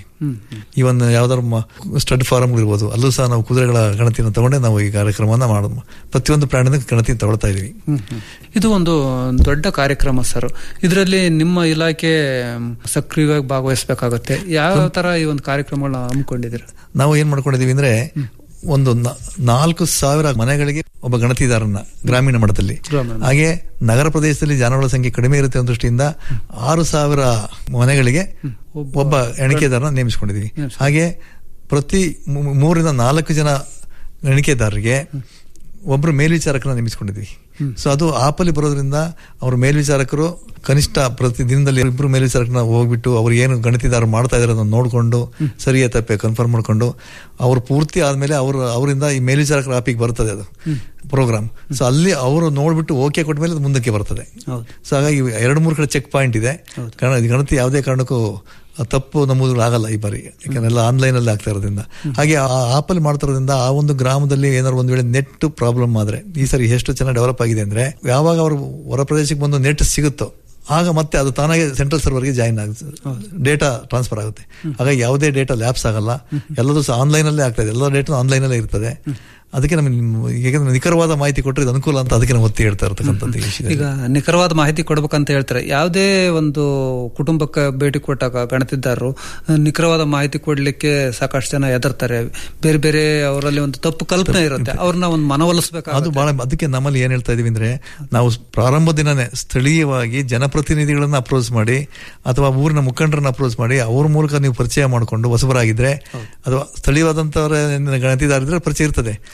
ಈ ಒಂದು ಯಾವ್ದಾದ್ರು ಸ್ಟಡ್ ಫಾರಂಗಳಿರ್ಬೋದು ಅಲ್ಲೂ ಸಹ ನಾವು ಕುದುರೆಗಳ ಗಣತಿಯನ್ನು ತಗೊಂಡೇ ನಾವು ಈ ಕಾರ್ಯಕ್ರಮವನ್ನ ಮಾಡ ಪ್ರತಿಯೊಂದು ಪ್ರಾಣಿನ ಗಣತಿ ತಗೊಳ್ತಾ ಇದೀವಿ ಇದು ಒಂದು ದೊಡ್ಡ ಕಾರ್ಯಕ್ರಮ ಸರ್ ಇದರಲ್ಲಿ ನಿಮ್ಮ ಇಲಾಖೆ ಸಕ್ರಿಯವಾಗಿ ಭಾಗವಹಿಸಬೇಕಾಗತ್ತೆ ಯಾವ ತರ ಈ ಒಂದು ಕಾರ್ಯಕ್ರಮಗಳನ್ನ ಹಮ್ಮಿಕೊಂಡಿದ್ದೀರಾ ನಾವು ಏನ್ ಮಾಡ್ಕೊಂಡಿದೀವಿ ಅಂದ್ರೆ ಒಂದು ನ- ನಾಲ್ಕು ಸಾವಿರ ಮನೆಗಳಿಗೆ ಒಬ್ಬ ಗಣತಿದಾರನ್ನ ಗ್ರಾಮೀಣ ಮಟ್ಟದಲ್ಲಿ ಗ್ರಾಮೀಣ. ಹಾಗೆ ನಗರ ಪ್ರದೇಶದಲ್ಲಿ ಜಾನುವಾರುಗಳ ಸಂಖ್ಯೆ ಕಡಿಮೆ ಇರುತ್ತೆ ಅನ್ನೋ ದೃಷ್ಟಿಯಿಂದ ಆರು ಸಾವಿರ ಮನೆಗಳಿಗೆ ಒಬ್ಬ ಎಣಿಕೆದಾರನ ನೇಮಿಸಿಕೊಂಡಿದೀವಿ ಹಾಗೆ ಪ್ರತಿ ಮೂ- ಮೂರರಿಂದ ನಾಲ್ಕು ಜನ ಎಣಿಕೆದಾರರಿಗೆ ಒಬ್ರು ಮೇಲ್ವಿಚಾರಕರನ್ನ ನೇಮಿಸಿಕೊಂಡಿದ್ವಿ ಸೊ ಅದು ಆಪಲ್ಲಿ ಬರೋದ್ರಿಂದ ಅವರು ಮೇಲ್ವಿಚಾರಕರು ಕನಿಷ್ಠ ಪ್ರತಿ ದಿನದಲ್ಲಿ ಇಬ್ರು ಮೇಲ್ವಿಚಾರಕರನ್ನ ಹೋಗ್ಬಿಟ್ಟು ಅವ್ರು ಏನು ಗಣಿತದಾರರು ಮಾಡ್ತಾ ಇದಾರೆ ಅದನ್ನ ನೋಡ್ಕೊಂಡು ಸರಿಯಾ ತಪ್ಪೆ ಕನ್ಫರ್ಮ್ ಮಾಡ್ಕೊಂಡು ಅವ್ರು ಪೂರ್ತಿ ಆದ್ಮೇಲೆ ಅವರು ಅವರಿಂದ ಈ ಮೇಲ್ವಿಚಾರಕರ ಆಪಿಗೆ ಬರ್ತದೆ ಅದು ಪ್ರೋಗ್ರಾಮ್ ಸೊ ಅಲ್ಲಿ ಅವರು ನೋಡ್ಬಿಟ್ಟು ಓಕೆ ಕೊಟ್ಮೇಲೆ ಅದು ಮುಂದಕ್ಕೆ ಬರ್ತದೆ ಹೌದು. ಸೊ ಹಾಗಾಗಿ ಎರಡು ಮೂರು ಕಡೆ ಚೆಕ್ ಪಾಯಿಂಟ್ ಇದೆ ಕಾರಣ ಇದು ಗಣತಿ ಯಾವುದೇ ಕಾರಣಕ್ಕೂ ತಪ್ಪು ನಮೂದುಗಳು ಆಗಲ್ಲ ಈ ಬಾರಿ ಯಾಕಂದ್ರೆ ಎಲ್ಲ ಆನ್ಲೈನ್ ಅಲ್ಲಿ ಆಗ್ತಾ ಇರೋದ್ರಿಂದ ಹಾಗೆ ಆ ಆಪಲ್ ಮಾಡ್ತಾ ಇರೋದ್ರಿಂದ ಆ ಒಂದು ಗ್ರಾಮದಲ್ಲಿ ಏನಾದ್ರು ಒಂದ್ ವೇಳೆ ನೆಟ್ ಪ್ರಾಬ್ಲಮ್ ಆದ್ರೆ ಈ ಸರಿ ಎಷ್ಟು ಚೆನ್ನಾಗಿ ಡೆವಲಪ್ ಆಗಿದೆ ಅಂದ್ರೆ ಯಾವಾಗ ಅವರು ಹೊರ ಪ್ರದೇಶಕ್ಕೆ ಬಂದು ನೆಟ್ ಸಿಗುತ್ತೋ ಆಗ ಮತ್ತೆ ಅದು ತಾನಾಗೆ ಸೆಂಟ್ರಲ್ ಸರ್ವರ್ಗೆ ಜಾಯಿನ್ ಆಗುತ್ತೆ ಡೇಟಾ ಟ್ರಾನ್ಸ್ಫರ್ ಆಗುತ್ತೆ ಹಾಗಾಗಿ ಯಾವುದೇ ಡೇಟಾ ಲ್ಯಾಪ್ಸ್ ಆಗಲ್ಲ ಎಲ್ಲದೂ ಸಹ ಆನ್ಲೈನ್ ಅಲ್ಲೇ ಆಗ್ತಾ ಇದೆ ಎಲ್ಲ ಡೇಟಾ ಆನ್ಲೈನ್ ಅಲ್ಲೇ ಇರ್ತದೆ ಅದಕ್ಕೆ ನಮಗೆ ಯಾಕಂದ್ರೆ ನಿಖರವಾದ ಮಾಹಿತಿ ಕೊಟ್ಟರೆ ಇದು ಅನುಕೂಲ ಅಂತ ಅದಕ್ಕೆ ನಾವು ಒತ್ತಿ ಹೇಳ್ತಾ ಇರ್ತಕ್ಕಂಥದ್ದು ಈ ವಿಷಯದಲ್ಲಿ. ಈಗ ನಿಖರವಾದ ಮಾಹಿತಿ ಕೊಡ್ಬೇಕಂತ ಹೇಳ್ತಾರೆ ಯಾವುದೇ ಒಂದು ಕುಟುಂಬಕ್ಕೆ ಭೇಟಿ ಕೊಟ್ಟಾಗ ಗಣತಿದಾರರು ಅಹ್, ನಿಖರವಾದ ಮಾಹಿತಿ ಕೊಡ್ಲಿಕ್ಕೆ ಸಾಕಷ್ಟು ಜನ ಹೆದರ್ತಾರೆ ಬೇರೆ ಬೇರೆ ಅವರಲ್ಲಿ ಒಂದು ತಪ್ಪು ಕಲ್ಪನೆ ಇರುತ್ತೆ ಅವ್ರನ್ನ ಒಂದು ಅದು ಮನವೊಲಿಸಬೇಕಾಗುತ್ತೆ ಬಹಳ ಅದಕ್ಕೆ ನಮ್ಮಲ್ಲಿ ಏನ್ ಹೇಳ್ತಾ ಇದೀವಿ ಅಂದ್ರೆ ನಾವು ಪ್ರಾರಂಭ ದಿನನೇ ಸ್ಥಳೀಯವಾಗಿ ಜನಪ್ರತಿನಿಧಿಗಳನ್ನ ಅಪ್ರೋಚ್ ಮಾಡಿ ಅಥವಾ ಊರಿನ ಮುಖಂಡರನ್ನ ಅಪ್ರೋಚ್ ಮಾಡಿ ಅವ್ರ ಮೂಲಕ ನೀವು ಪರಿಚಯ ಮಾಡಿಕೊಂಡು ಹೊಸಬರಾಗಿದ್ರೆ ಅಥವಾ ಸ್ಥಳೀಯವಾದಂತವರ ಗಣತಿದಾರಿದ್ರೆ ಪರಿಚಯ ಇರ್ತದೆ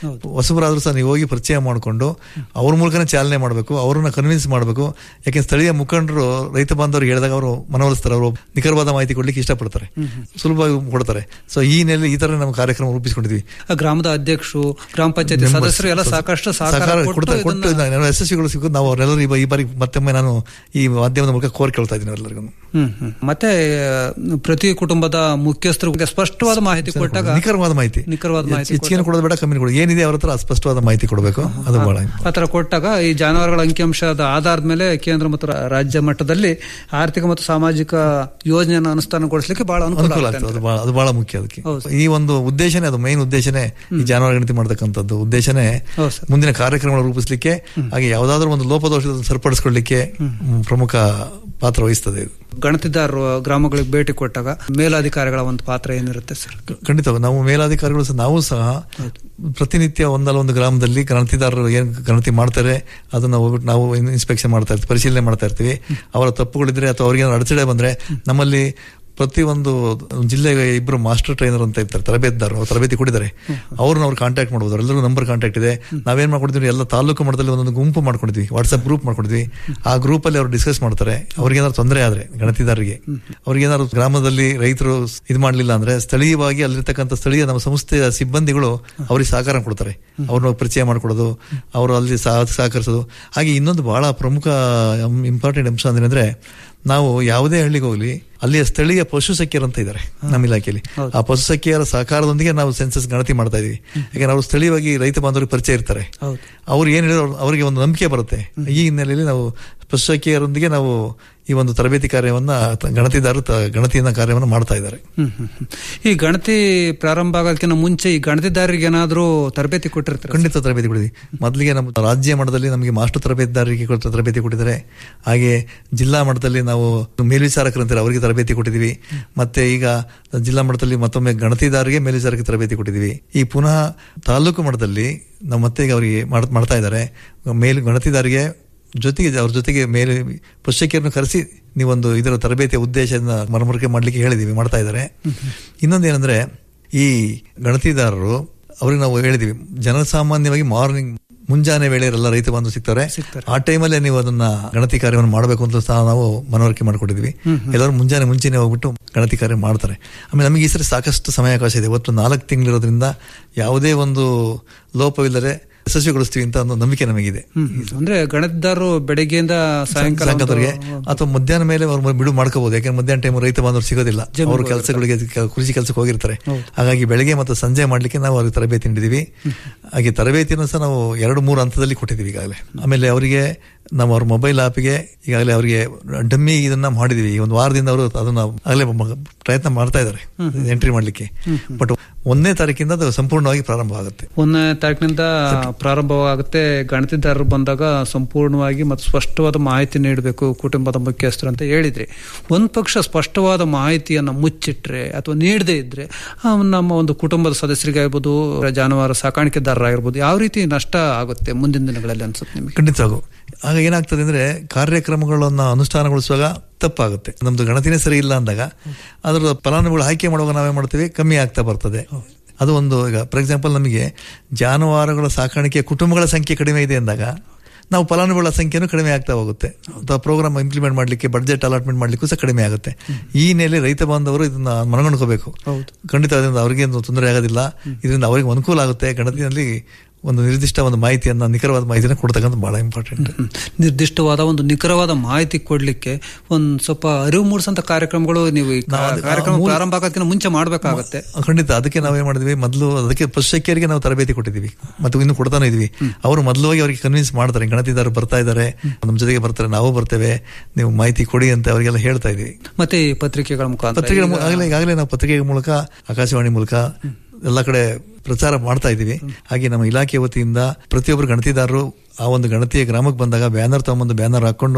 ಹೊಸಬರಾದ್ರೂ ಸಹ ನೀವು ಹೋಗಿ ಪರಿಚಯ ಮಾಡಿಕೊಂಡು ಅವ್ರ ಮೂಲಕನೇ ಚಾಲನೆ ಮಾಡಬೇಕು ಅವ್ರನ್ನ ಕನ್ವಿನ್ಸ್ ಮಾಡಬೇಕು ಯಾಕೆ ಸ್ಥಳೀಯ ಮುಖಂಡರು ರೈತ ಬಾಂಧವರು ಹೇಳಿದಾಗ ಅವರು ಮನವೊಲಿಸ್ತಾರೆ ಅವರು ನಿಖರವಾದ ಮಾಹಿತಿ ಕೊಡ್ಲಿಕ್ಕೆ ಇಷ್ಟಪಡ್ತಾರೆ ಸುಲಭವಾಗಿ ಕೊಡ್ತಾರೆ ಸೊ ಈ ನೆಲೆ ಈ ತರ ನಮ್ಮ ಕಾರ್ಯಕ್ರಮ ರೂಪಿಸ್ಕೊಂಡಿದ್ವಿ ಆ ಗ್ರಾಮದ ಅಧ್ಯಕ್ಷರು ಗ್ರಾಮ ಪಂಚಾಯತಿ ಸದಸ್ಯರು ಎಲ್ಲ ಸಾಕಷ್ಟು ಸಹಕಾರ ಸಹಕಾರ ಕೊಟ್ಟು ಕೊಡ್ತಾರೆ ಕೊಟ್ಟು ಇದನ್ನ- ನಾನು ಯಶಸ್ವಿಗಳು ಸಿಕ್ಕು ನಾವು ಅವರೆಲ್ಲರೂ ಈ ಬ- ಈ ಬಾರಿ ಮತ್ತೊಮ್ಮೆ ನಾನು ಈ ಮಾಧ್ಯಮದ ಮೂಲಕ ಕೋರ್ ಕೇಳ್ತಾ ಇದ್ದೀನಿ ಎಲ್ಲರಿಗೂ ಹ್ಮ್ ಹ್ಮ್. ಮತ್ತೆ ಆ, ಪ್ರತಿ ಕುಟುಂಬದ ಮುಖ್ಯಸ್ಥರಿಗೆ ಸ್ಪಷ್ಟವಾದ ಮಾಹಿತಿ ಕೊಟ್ಟಾಗ ನಿಖರವಾದ ಮಾಹಿತಿ ನಿಖರವಾದ ಮಾಹಿತಿ ಹೆಚ್ಚಿಗೆ ಕೊಡೋದು ಬೇಡ ಕಮ್ಮಿ ಕೊಡೋದು ಏನಿದೆ ಅವ್ರ ಹತ್ರ ಸ್ಪಷ್ಟವಾದ ಮಾಹಿತಿ ಕೊಡಬೇಕು ಅದು ಬಹಳ ಆ ತರ ಕೊಟ್ಟಾಗ ಈ ಜಾನುವಾರುಗಳ ಅಂಕಿಅಂಶದ ಆಧಾರದ ಮೇಲೆ ಕೇಂದ್ರ ಮತ್ತು ರಾ- ರಾಜ್ಯ ಮಟ್ಟದಲ್ಲಿ ಆರ್ಥಿಕ ಮತ್ತು ಸಾಮಾಜಿಕ ಯೋಜನೆಯನ್ನು ಅನುಷ್ಠಾನಗೊಳಿಸಲಿಕ್ಕೆ ಬಹಳ ಅನುಕೂಲ ಅನುಕೂಲ ಆಗುತ್ತೆ ಆಗ್ತದೆ ಅದು ಬಹಳ ಅದು ಬಹಳ ಮುಖ್ಯ ಅದಕ್ಕೆ ಹೌದು. ಈ ಒಂದು ಉದ್ದೇಶನೇ ಅದು ಮೈನ್ ಉದ್ದೇಶನೇ ಈ ಜಾನುವಾರು ಗಣತಿ ಮಾಡತಕ್ಕಂಥದ್ದು ಉದ್ದೇಶನೇ ಹೌದು ಸರ್. ಮುಂದಿನ ಕಾರ್ಯಕ್ರಮಗಳು ರೂಪಿಸಲಿಕ್ಕೆ ಹಾಗೆ ಯಾವುದಾದ್ರೂ ಒಂದು ಲೋಪದೋಷ ಸರಿಪಡಿಸ್ಕೊಳ್ಳಿಕ್ಕೆ ಮ್, ಪ್ರಮುಖ ಪಾತ್ರ ವಹಿಸ್ತದೆ ಇದು ಗಣತಿದಾರರು ಗ್ರಾಮಗಳಿಗೆ ಭೇಟಿ ಕೊಟ್ಟಾಗ ಮೇಲಾಧಿಕಾರಿಗಳ ಒಂದು ಪಾತ್ರ ಏನಿರುತ್ತೆ ಸರ್ ಖಂಡಿತ ನಾವು ಮೇಲಾಧಿಕಾರಿಗಳು ಸಹ ನಾವು ಸಹ ಪ್ರತಿನಿತ್ಯ ಒಂದಲ್ಲ ಒಂದು ಗ್ರಾಮದಲ್ಲಿ ಗಣತಿದಾರರು ಏನ್ ಗಣತಿ ಮಾಡ್ತಾರೆ ಅದನ್ನ ಹೋಗ್ಬಿಟ್ಟು ನಾವು ಇನ್ಸ್ಪೆಕ್ಷನ್ ಮಾಡ್ತಾ ಇರ್ತೀವಿ ಪರಿಶೀಲನೆ ಮಾಡ್ತಾ ಇರ್ತೀವಿ ಅವರ ತಪ್ಪುಗಳಿದ್ರೆ ಅಥವಾ ಅವ್ರಿಗೆ ಏನಾದ್ರು ಅಡಚಣೆ ಬಂದ್ರೆ ನಮ್ಮಲ್ಲಿ ಪ್ರತಿ ಒಂದು ಜಿಲ್ಲೆಗೆ ಇಬ್ಬರು ಮಾಸ್ಟರ್ ಟ್ರೈನರ್ ಅಂತ ಇರ್ತಾರೆ ತರಬೇತಿದಾರರು ಅವ್ರು ತರಬೇತಿ ಕೊಟ್ಟಿದ್ದಾರೆ ಅವ್ರನ್ನ ಅವ್ರು ಕಾಂಟ್ಯಾಕ್ಟ್ ಮಾಡ್ಬೋದು ಎಲ್ಲರಿಗೂ ನಂಬರ್ ಕಾಂಟ್ಯಾಕ್ಟ್ ಇದೆ ನಾವೇನ್ ಮಾಡ್ಕೊಂಡಿದ್ವಿ ಎಲ್ಲ ತಾಲೂಕು ಮಟ್ಟದಲ್ಲಿ ಒಂದೊಂದು ಗುಂಪು ಮಾಡ್ಕೊಂಡಿದ್ವಿ ವಾಟ್ಸ್ಆಪ್ ಗ್ರೂಪ್ ಮಾಡ್ಕೊಂಡಿದ್ವಿ ಆ ಗ್ರೂಪ್ ಅಲ್ಲಿ ಅವ್ರು ಡಿಸ್ಕಸ್ ಮಾಡ್ತಾರೆ ಅವ್ರಿಗೆ ಏನಾದ್ರು ತೊಂದರೆ ಆದ್ರೆ ಗಣತಿದಾರರಿಗೆ ಅವ್ರಿಗೆ ಏನಾದ್ರು ಗ್ರಾಮದಲ್ಲಿ ರೈತರು ಇದು ಮಾಡ್ಲಿಲ್ಲ ಅಂದ್ರೆ ಸ್ಥಳೀಯವಾಗಿ ಅಲ್ಲಿರ್ತಕ್ಕಂಥ ಸ್ಥಳೀಯ ನಮ್ಮ ಸಂಸ್ಥೆಯ ಸಿಬ್ಬಂದಿಗಳು ಅವ್ರಿಗೆ ಸಹಕಾರ ಕೊಡ್ತಾರೆ ಅವ್ರನ್ನ ಪರಿಚಯ ಮಾಡ್ಕೊಡೋದು ಅವರು ಅಲ್ಲಿ ಸಹ- ಸಹಕರಿಸೋದು ಹಾಗೆ ಇನ್ನೊಂದು ಬಹಳ ಪ್ರಮುಖ ಇಂಪಾರ್ಟೆಂಟ್ ಅಂಶ ಅಂದ್ರೆ ನಾವು ಯಾವುದೇ ಹಳ್ಳಿಗೆ ಹೋಗ್ಲಿ ಅಲ್ಲಿಯ ಸ್ಥಳೀಯ ಪಶು ಸಖಿಯರು ಅಂತ ಇದ್ದಾರೆ ನಮ್ಮ ಇಲಾಖೆಯಲ್ಲಿ ಆ ಪಶು ಸಖಿಯರ ಸಹಕಾರದೊಂದಿಗೆ ನಾವು ಸೆನ್ಸಸ್ ಗಣತಿ ಮಾಡ್ತಾ ಇದೀವಿ ಯಾಕಂದ್ರೆ ಅವರು ಸ್ಥಳೀಯವಾಗಿ ರೈತ ಬಾಂಧವರಿಗೆ ಪರಿಚಯ ಇರ್ತಾರೆ ಹೌದು. ಅವ್ರು ಏನ್ ಹೇಳಿದ್ರು ಅವರಿಗೆ ಒಂದು ನಂಬಿಕೆ ಬರುತ್ತೆ ಈ ಹಿನ್ನೆಲೆಯಲ್ಲಿ ನಾವು ಪಶು ಸಖಿಯರೊಂದಿಗೆ ನಾವು ಈ ಒಂದು ತರಬೇತಿ ಕಾರ್ಯವನ್ನ ತ- ಗಣತಿದಾರರು ತ- ಗಣತಿಯನ್ನ ಕಾರ್ಯವನ್ನು ಮಾಡ್ತಾ ಇದ್ದಾರೆ ಹ್ಮ್ ಹ್ಮ್ ಹ್ಮ್. ಈ ಗಣತಿ ಪ್ರಾರಂಭ ಆಗೋದಕ್ಕಿಂತ ಮುಂಚೆ ಈ ಗಣತಿದಾರರಿಗೆ ಏನಾದ್ರೂ ತರಬೇತಿ ಕೊಟ್ಟಿರ್ತಾರೆ ಖಂಡಿತ ತರಬೇತಿ ಕೊಡಿದ್ವಿ ಮೊದಲಿಗೆ ನಮ್ಮ ರಾಜ್ಯ ಮಟ್ಟದಲ್ಲಿ ನಮಗೆ ಮಾಸ್ಟರ್ ತರಬೇತಿದಾರರಿಗೆ ಕೊಟ್ಟ ತರಬೇತಿ ಕೊಟ್ಟಿದ್ದಾರೆ ಹಾಗೆ ಜಿಲ್ಲಾ ಮಟ್ಟದಲ್ಲಿ ನಾವು ಮೇಲ್ವಿಚಾರಕರಂತಾರೆ ಅವರಿಗೆ ತರಬೇತಿ ಕೊಟ್ಟಿದ್ದೀವಿ ಮತ್ತೆ ಈಗ ಜಿಲ್ಲಾ ಮಟ್ಟದಲ್ಲಿ ಮತ್ತೊಮ್ಮೆ ಗಣತಿದಾರರಿಗೆ ಮೇಲ್ವಿಚಾರಕ್ಕೆ ತರಬೇತಿ ಕೊಟ್ಟಿದ್ದೀವಿ ಈ ಪುನಃ ತಾಲೂಕು ಮಟ್ಟದಲ್ಲಿ ನಾವು ಮತ್ತೆ ಈಗ ಅವರಿಗೆ ಮಾಡ್- ಮಾಡ್ತಾ ಇದ್ದಾರೆ ಮೇಲ್ ಗಣತಿದಾರಿಗೆ ಜೊತೆಗೆ ಅವ್ರ ಜೊತೆಗೆ ಮೇಲೆ ಪುಸ್ತಕಿಯರನ್ನು ಕರೆಸಿ ನೀವೊಂದು ಇದರ ತರಬೇತಿಯ ಉದ್ದೇಶದಿಂದ ಮರಮರಿಕೆ ಮಾಡ್ಲಿಕ್ಕೆ ಹೇಳಿದೀವಿ ಮಾಡ್ತಾ ಇದ್ದಾರೆ ಇನ್ನೊಂದೇನೆಂದ್ರೆ ಈ ಗಣತಿದಾರರು ಅವ್ರಿಗೆ ನಾವು ಹೇಳಿದೀವಿ ಜನಸಾಮಾನ್ಯವಾಗಿ ಮಾರ್ನಿಂಗ್ ಮುಂಜಾನೆ ವೇಳೆ ಎಲ್ಲ ರೈತ ಬಂದು ಸಿಗ್ತಾರೆ ಆ ಟೈಮಲ್ಲೇ ನೀವು ಅದನ್ನ ಗಣತಿ ಕಾರ್ಯವನ್ನು ಮಾಡಬೇಕು ಅಂತ ಸಹ ನಾವು ಮನವರಿಕೆ ಮಾಡಿಕೊಟ್ಟಿದ್ವಿ ಎಲ್ಲರೂ ಮುಂಜಾನೆ ಮುಂಚೆನೆ ಹೋಗ್ಬಿಟ್ಟು ಗಣತಿ ಕಾರ್ಯ ಮಾಡ್ತಾರೆ ಆಮೇಲೆ ನಮಗೆ ಈ ಸರಿ ಸಾಕಷ್ಟು ಸಮಯಾವಕಾಶ ಇದೆ ಒಟ್ಟು ನಾಲ್ಕು ತಿಂಗಳಿರೋದ್ರಿಂದ ಯಾವುದೇ ಒಂದು ಲೋಪವಿಲ್ಲದೆ ಯಶಸ್ವಿಗೊಳಿಸ್ತೀವಿ ಅಂತ ಒಂದು ನಂಬಿಕೆ ನಮಗಿದೆ ಹ್ಮ್ ಹ್ಮ್. ಅಂದ್ರೆ ಗಣತಿದಾರರು ಬೆಳಗ್ಗೆಯಿಂದ ಸಾಯಂಕಾಲ ಒಂದು- ಸಾಯಂಕಾಲದವರೆಗೆ ಅಥವಾ ಮಧ್ಯಾಹ್ನ ಮೇಲೆ ಅವ್ರು ಬಿಡು ಮಾಡ್ಕೋಬಹುದು ಯಾಕಂದ್ರೆ ಮಧ್ಯಾಹ್ನ ಟೈಮ್ ರೈತ ಬಾಂಧವರು ಸಿಗೋದಿಲ್ಲ ಅವರು ಕೆಲಸಗಳಿಗೆ ಕೃಷಿ ಕೆಲಸಕ್ಕೆ ಹೋಗಿರ್ತಾರೆ ಹಾಗಾಗಿ ಬೆಳಗ್ಗೆ ಮತ್ತು ಸಂಜೆ ಮಾಡ್ಲಿಕ್ಕೆ ನಾವು ಅವ್ರಿಗೆ ತರಬೇತಿ ನೀಡಿದೀವಿ ಹಾಗೆ ತರಬೇತಿಯನ್ನು ಸಹ ನಾವು ಎರಡು ಮೂರು ಹಂತದಲ್ಲಿ ಕೊಟ್ಟಿದ್ದೀವಿ ಈಗಾಗಲೇ ಆಮೇಲೆ ಅವರಿಗೆ ನಾವು ಅವ್ರ ಮೊಬೈಲ್ ಆಪ್ಗೆ ಈಗಾಗಲೇ ಅವರಿಗೆ ಡಮ್ಮಿ ಇದನ್ನ ಮಾಡಿದೀವಿ ಈ ಒಂದು ವಾರದಿಂದ ಅವರು ಅದನ್ನ ಆಗಲೇ ಮ- ಪ್ರಯತ್ನ ಮಾಡ್ತಾ ಇದ್ದಾರೆ ಎಂಟ್ರಿ ಮಾಡ್ಲಿಕ್ಕೆ ಬಟ್ ಒಂದನೇ ತಾರೀಕಿಂದ ಅದು ಸಂಪೂರ್ಣವಾಗಿ ಪ್ರಾರಂಭ ಆಗುತ್ತೆ ಒಂದನೇ ತಾರೀಕಿನಿಂದ ಪ್ರಾರಂಭವಾಗುತ್ತೆ ಗಣತಿದಾರರು ಬಂದಾಗ ಸಂಪೂರ್ಣವಾಗಿ ಮತ್ತು ಸ್ಪಷ್ಟವಾದ ಮಾಹಿತಿ ನೀಡಬೇಕು ಕುಟುಂಬದ ಮುಖ್ಯಸ್ಥರು ಅಂತ ಹೇಳಿದ್ರಿ ಒಂದು ಪಕ್ಷ ಸ್ಪಷ್ಟವಾದ ಮಾಹಿತಿಯನ್ನು ಮುಚ್ಚಿಟ್ರೆ ಅಥವಾ ನೀಡದೇ ಇದ್ರೆ ಆ, ನಮ್ಮ ಒಂದು ಕುಟುಂಬದ ಸದಸ್ಯರಿಗಾಗಿರ್ಬೋದು ಜಾನುವಾರು ಸಾಕಾಣಿಕೆದಾರರಾಗಿರ್ಬೋದು ಯಾವ ರೀತಿ ನಷ್ಟ ಆಗುತ್ತೆ ಮುಂದಿನ ದಿನಗಳಲ್ಲಿ ಅನ್ಸುತ್ತೆ ನಿಮಗೆ ಖಂಡಿತವಾಗೂ ಆಗ ಏನಾಗ್ತದೆ ಅಂದ್ರೆ ಕಾರ್ಯಕ್ರಮಗಳನ್ನ ಅನುಷ್ಠಾನಗೊಳಿಸುವಾಗ ತಪ್ಪಾಗುತ್ತೆ ನಮ್ದು ಗಣತಿನೇ ಸರಿ ಇಲ್ಲ ಅಂದಾಗ ಅದರ ಫಲಾನುಭವಿಗಳು ಆಯ್ಕೆ ಮಾಡುವಾಗ ನಾವೇ ಮಾಡ್ತೀವಿ ಕಮ್ಮಿ ಆಗ್ತಾ ಬರ್ತದೆ ಅದು ಒಂದು ಈಗ ಫಾರ್ ಎಕ್ಸಾಂಪಲ್ ನಮಗೆ ಜಾನುವಾರುಗಳ ಸಾಕಾಣಿಕೆ ಕುಟುಂಬಗಳ ಸಂಖ್ಯೆ ಕಡಿಮೆ ಇದೆ ಅಂದಾಗ ನಾವು ಫಲಾನುಭವಿಗಳ ಸಂಖ್ಯೆನೂ ಕಡಿಮೆ ಆಗ್ತಾ ಹೋಗುತ್ತೆ ಅಥವಾ ಪ್ರೋಗ್ರಾಮ್ ಇಂಪ್ಲಿಮೆಂಟ್ ಮಾಡ್ಲಿಕ್ಕೆ ಬಡ್ಜೆಟ್ ಅಲಾಟ್ಮೆಂಟ್ ಮಾಡ್ಲಿಕ್ಕೂ ಸಹ ಕಡಿಮೆ ಆಗುತ್ತೆ ಈ ಹಿನ್ನೆಲೆ ರೈತ ಬಾಂಧವರು ಇದನ್ನ ಮನಗಂಡ್ಕೋಬೇಕು ಖಂಡಿತ ಅದರಿಂದ ಅವ್ರಿಗೆ ತೊಂದರೆ ಆಗೋದಿಲ್ಲ ಇದರಿಂದ ಅವರಿಗೆ ಅನುಕೂಲ ಆಗುತ್ತೆ ಗಣತಿನಲ್ಲಿ ಒಂದು ನಿರ್ದಿಷ್ಟ ಒಂದು ಮಾಹಿತಿಯನ್ನ ನಿಖರವಾದ ಮಾಹಿತಿನ ಕೊಡ್ತಕ್ಕಂಥ ಬಹಳ ಇಂಪಾರ್ಟೆಂಟ್ ಹ್ಮ್. ನಿರ್ದಿಷ್ಟವಾದ ಒಂದು ನಿಖರವಾದ ಮಾಹಿತಿ ಕೊಡ್ಲಿಕ್ಕೆ ಒಂದ್ ಸ್ವಲ್ಪ ಅರಿವು ಮೂಡಿಸಂತ ಕಾರ್ಯಕ್ರಮಗಳು ನೀವು ಈ ಕಾ- ಕಾರ್ಯಕ್ರಮ ಪ್ರಾರಂಭ ಆಗೋದಕ್ಕಿಂತ ಮುಂಚೆ ಮಾಡ್ಬೇಕಾಗತ್ತೆ ಖಂಡಿತ ಅದಕ್ಕೆ ನಾವೇನ್ ಮಾಡಿದ್ವಿ ಮೊದಲು ಅದಕ್ಕೆ ಪಶುಶಕ್ಯರಿಗೆ ನಾವು ತರಬೇತಿ ಕೊಟ್ಟಿದ್ದೀವಿ ಮತ್ತು ಇನ್ನು ಕೊಡ್ತಾನೆ ಇದೀವಿ ಅವರು ಮೊದಲು ಹೋಗಿ ಅವರಿಗೆ ಕನ್ವಿನ್ಸ್ ಮಾಡ್ತಾರೆ ಗಣತಿದಾರರು ಬರ್ತಾ ಇದ್ದಾರೆ ನಮ್ಮ ಜೊತೆಗೆ ಬರ್ತಾರೆ ನಾವು ಬರ್ತೇವೆ ನೀವು ಮಾಹಿತಿ ಕೊಡಿ ಅಂತ ಅವರಿಗೆಲ್ಲ ಹೇಳ್ತಾ ಇದೀವಿ ಮತ್ತೆ ಈ ಪತ್ರಿಕೆಗಳ ಮುಖಾಂತರ ಪತ್ರಿಕೆ ಆಗಲೇ ಈಗಾಗಲೇ ನಾವು ಪತ್ರಿಕೆ ಮೂಲಕ ಆಕಾಶವಾಣಿ ಮೂಲಕ ಎಲ್ಲ ಕಡೆ ಪ್ರಚಾರ ಮಾಡ್ತಾ ಇದ್ದೀವಿ ಹಾಗೆ ನಮ್ಮ ಇಲಾಖೆ ವತಿಯಿಂದ ಪ್ರತಿಯೊಬ್ಬರು ಗಣತಿದಾರರು ಆ ಒಂದು ಗಣತಿಯ ಗ್ರಾಮಕ್ಕೆ ಬಂದಾಗ ಬ್ಯಾನರ್ ತಗೊಂಬಂದು ಬ್ಯಾನರ್ ಹಾಕೊಂಡು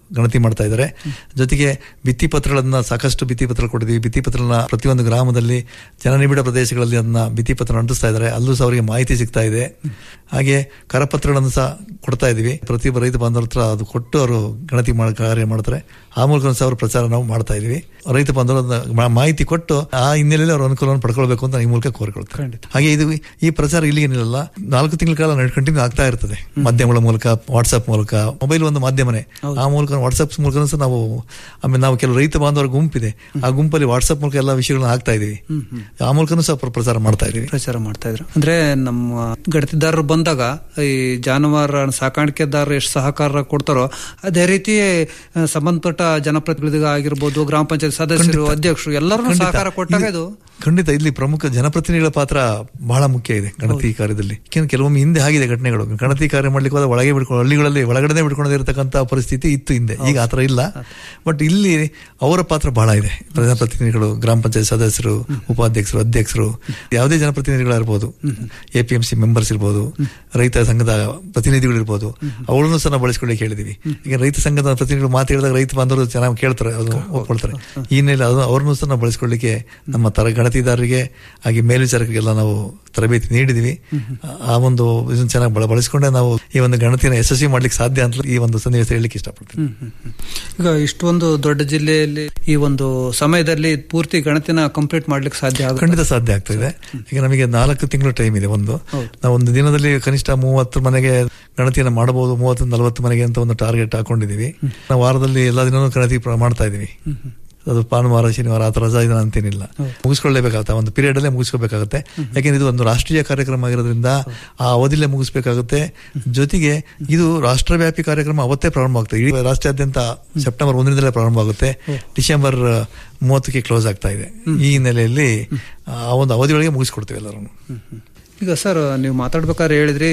ಗಣತಿ ಮಾಡ್ತಾ ಇದ್ದಾರೆ ಜೊತೆಗೆ ಭಿತ್ತಿ ಪತ್ರಗಳನ್ನ ಸಾಕಷ್ಟು ಭಿತ್ತಿ ಪತ್ರ ಕೊಟ್ಟಿದ್ದೀವಿ ಭಿತ್ತಿ ಪತ್ರನ ಪ್ರತಿಯೊಂದು ಗ್ರಾಮದಲ್ಲಿ ಜನನಿಬಿಡ ಪ್ರದೇಶಗಳಲ್ಲಿ ಅದನ್ನ ಭಿತ್ತಿ ಪತ್ರ ಅಂಟಿಸ್ತಾ ಇದ್ದಾರೆ ಅಲ್ಲೂ ಸಹ ಅವರಿಗೆ ಮಾಹಿತಿ ಸಿಗ್ತಾ ಇದೆ ಹಾಗೆ ಕರಪತ್ರಗಳನ್ನು ಸಹ ಕೊಡ್ತಾ ಇದೀವಿ ಪ್ರತಿಯೊಬ್ಬ ರೈತ ಬಾಂಧವರ ಹತ್ರ ಅದು ಕೊಟ್ಟು ಅವರು ಗಣತಿ ಮಾಡ ಕಾರ್ಯ ಮಾಡ್ತಾರೆ ಆ ಮೂಲಕ ಸಹ ಅವ್ರ ಪ್ರಚಾರ ನಾವು ಮಾಡ್ತಾ ಇದೀವಿ ರೈತ ಬಾಂಧವರು ಅದನ್ನ ಮಾ- ಮಾಹಿತಿ ಕೊಟ್ಟು ಆ ಹಿನ್ನೆಲೆಯಲ್ಲಿ ಅವ್ರ ಅನುಕೂಲವನ್ನು ಪಡ್ಕೊಳ್ಬೇಕು ಅಂತ ಈ ಮೂಲಕ ಕೋರಿಕೊಳ್ತಾರೆ ಹಾಗೆ ಇದು ಈ ಪ್ರಚಾರ ಇಲ್ಲಿಗೆ ನಿಲ್ಲಲ್ಲ ನಾಲ್ಕು ತಿಂಗಳ ಕಾಲ ಕಂಟಿನ್ಯೂ ಆಗ್ತಾ ಇರ್ತದೆ ಮಾಧ್ಯಮಗಳ ಮೂಲಕ ವಾಟ್ಸ್ಆಪ್ ಮೂಲಕ ಮೊಬೈಲ್ ಒಂದು ಮಾಧ್ಯಮನೇ ಆ ಮೂಲಕ ವಾಟ್ಸ್ಆಪ್ ಮೂಲಕ ಸಹ ನಾವು ಆಮೇಲೆ ನಾವು ಕೆಲವು ರೈತ ಬಾಂಧವರ ಗುಂಪಿದೆ ಆ ಗುಂಪಲ್ಲಿ ವಾಟ್ಸ್ಆಪ್ ಮೂಲಕ ಎಲ್ಲ ವಿಷಯಗಳನ್ನ ಹಾಕ್ತಾ ಇದೀವಿ ಆ ಮೂಲಕನೂ ಸಹ ಪ್ರ- ಪ್ರಚಾರ ಮಾಡ್ತಾ ಇದೀವಿ ಪ್ರಚಾರ ಮಾಡ್ತಾ ಇದ್ರು ಅಂದ್ರೆ ನಮ್ಮ ಗಣತಿದಾರರು ಬಂದಾಗ ಈ ಜಾನುವಾರು ಸಾಕಾಣಿಕೆದಾರರು ಎಷ್ಟು ಸಹಕಾರ ಕೊಡ್ತಾರೋ ಅದೇ ರೀತಿ ಆ, ಸಂಬಂಧಪಟ್ಟ ಜನಪ್ರತಿನಿಧಿಗಳು ಆಗಿರ್ಬೋದು ಗ್ರಾಮ ಪಂಚಾಯತ್ ಸದಸ್ಯರು ಅಧ್ಯಕ್ಷರು ಎಲ್ಲರೂ ಖಂಡಿತ. ಸಹಕಾರ ಕೊಟ್ಟಾಗ ಇದು ಖಂಡಿತ ಇಲ್ಲಿ ಪ್ರಮುಖ ಜನಪ್ರತಿನಿಧಿಗಳ ಪಾತ್ರ ಬಹಳ ಮುಖ್ಯ ಇದೆ ಗಣತಿ ಕಾರ್ಯದಲ್ಲಿ ಯಾಕೆಂದ್ರೆ ಕೆಲವೊಮ್ಮೆ ಹಿಂದೆ ಆಗಿದೆ ಘಟನೆಗಳು ಗಣತಿ ಕಾರ್ಯ ಮಾಡ್ಲಿಕ್ಕೆ ಹೋದ ಒಳಗೆ ಬಿಡ್ಕೊಂಡು ಹಳ್ಳಿಗಳಲ್ಲಿ ಒಳಗಡೆ ಬಿಡ್ಕೊಂಡಿರತಕ್ಕಂತ ಪರಿಸ್ಥಿತಿ ಇತ್ತು ಹಿಂದೆ ಈಗ ಆತರ ಇಲ್ಲ ಬಟ್ ಇಲ್ಲಿ ಅವರ ಪಾತ್ರ ಬಹಳ ಇದೆ ಜನಪ್ರತಿನಿಧಿಗಳು ಗ್ರಾಮ ಪಂಚಾಯತ್ ಸದಸ್ಯರು ಉಪಾಧ್ಯಕ್ಷರು ಅಧ್ಯಕ್ಷರು ಯಾವುದೇ ಜನಪ್ರತಿನಿಧಿಗಳಿರ್ಬೋದು A P M C members ಇರ್ಬೋದು ರೈತ ಸಂಘದ ಪ್ರತಿನಿಧಿಗಳು ಇರ್ಬೋದು ಅವಳನ್ನು ಸಹ ನಾವು ಬಳಸ್ಕೊಳ್ಳಿಕ್ಕೆ ಹೇಳಿದೀವಿ ಈಗ ರೈತ ಸಂಘದ ಪ್ರತಿನಿಧಿಗಳು ಮಾತು ಹೇಳಿದಾಗ ರೈತ ಬಾಂಧವರು ಚೆನ್ನಾಗಿ ಕೇಳ್ತಾರೆ ಅದು ಒಪ್ಕೊಳ್ತಾರೆ ಈ ಹಿನ್ನೆಲೆ ಅದು ಅವ್ರನ್ನೂ ಸಹ ನಾವು ಬಳಸ್ಕೊಳ್ಳಿಕ್ಕೆ ನಮ್ಮ ತರ ಗಣತಿದಾರರಿಗೆ ಹಾಗೆ ಮೇಲ್ವಿಚಾರಕರಿಗೆಲ್ಲ ನಾವು ತರಬೇತಿ ನೀಡಿದೀವಿ ಆ ಒಂದು ಇದನ್ನ ಚೆನ್ನಾಗಿ ಬಳ ಬಳಸ್ಕೊಂಡೆ ನಾವು ಈ ಒಂದು ಗಣತಿನ ಯಶಸ್ವಿ ಮಾಡ್ಲಿಕ್ಕೆ ಸಾಧ್ಯ ಅಂತ ಈ ಒಂದು ಸನ್ನಿವೇಶ ಹೇಳಲಿಕ್ಕೆ ಇಷ್ಟಪಡ್ತೀನಿ ಈಗ ಇಷ್ಟೊಂದು ದೊಡ್ಡ ಜಿಲ್ಲೆಯಲ್ಲಿ ಈ ಒಂದು ಸಮಯದಲ್ಲಿ ಪೂರ್ತಿ ಗಣತಿನ ಕಂಪ್ಲೀಟ್ ಮಾಡ್ಲಿಕ್ಕೆ ಸಾಧ್ಯ ಆಗುತ್ತೆ ಖಂಡಿತ ಸಾಧ್ಯ ಆಗ್ತದೆ ಈಗ ನಮಗೆ ನಾಲ್ಕು ತಿಂಗಳು ಟೈಮ್ ಇದೆ ಒಂದು ನಾವು ಒಂದು ದಿನದಲ್ಲಿ ಕನಿಷ್ಠ ಮೂವತ್ತು ಮನೆಗೆ ಗಣತಿಯನ್ನು ಮಾಡಬಹುದು ಮೂವತ್ತು ನಲವತ್ತು ಮನೆಗೆ ಅಂತ ಒಂದು ಟಾರ್ಗೆಟ್ ಹಾಕೊಂಡಿದೀವಿ ನಾವು ವಾರದಲ್ಲಿ ಎಲ್ಲ ದಿನವೂ ಗಣತಿ ಪ್ರ- ಮಾಡ್ತಾ ಇದೀವಿ ಅದು ಭಾನುವಾರ ಶನಿವಾರ ಆ ಥರ ರಜಾ ದಿನ ಅಂತೇನಿಲ್ಲ ಮುಗಿಸ್ಕೊಳ್ಳೇಬೇಕಾಗುತ್ತೆ ಒಂದು ಪೀರಿಯಡ್ ಅಲ್ಲೇ ಮುಗಿಸ್ಕೋಬೇಕಾಗುತ್ತೆ ಯಾಕೆಂದ್ರೆ ಇದು ಒಂದು ರಾಷ್ಟ್ರೀಯ ಕಾರ್ಯಕ್ರಮ ಆಗಿರೋದ್ರಿಂದ ಆ ಅವಧಿಯಲ್ಲೇ ಮುಗಿಸ್ಬೇಕಾಗುತ್ತೆ ಜೊತೆಗೆ ಇದು ರಾಷ್ಟ್ರವ್ಯಾಪಿ ಕಾರ್ಯಕ್ರಮ ಅವತ್ತೇ ಪ್ರಾರಂಭ ಆಗ್ತದೆ ಇಡೀ ರಾಷ್ಟ್ರಾದ್ಯಂತ ಸೆಪ್ಟೆಂಬರ್ ಒಂದರಿಂದಲೇ ಪ್ರಾರಂಭ ಆಗುತ್ತೆ ಡಿಸೆಂಬರ್ ಮೂವತ್ತಕ್ಕೆ ಕ್ಲೋಸ್ ಆಗ್ತಾ ಇದೆ ಈ ಹಿನ್ನೆಲೆಯಲ್ಲಿ ಆ ಒಂದು ಅವಧಿಯೊಳಗೆ ಮುಗಿಸ್ಕೊಡ್ತೀವಿ ಎಲ್ಲರೂ ಈಗ ಸರ್ ನೀವು ಮಾತಾಡ್ಬೇಕಾದ್ರೆ ಹೇಳಿದ್ರಿ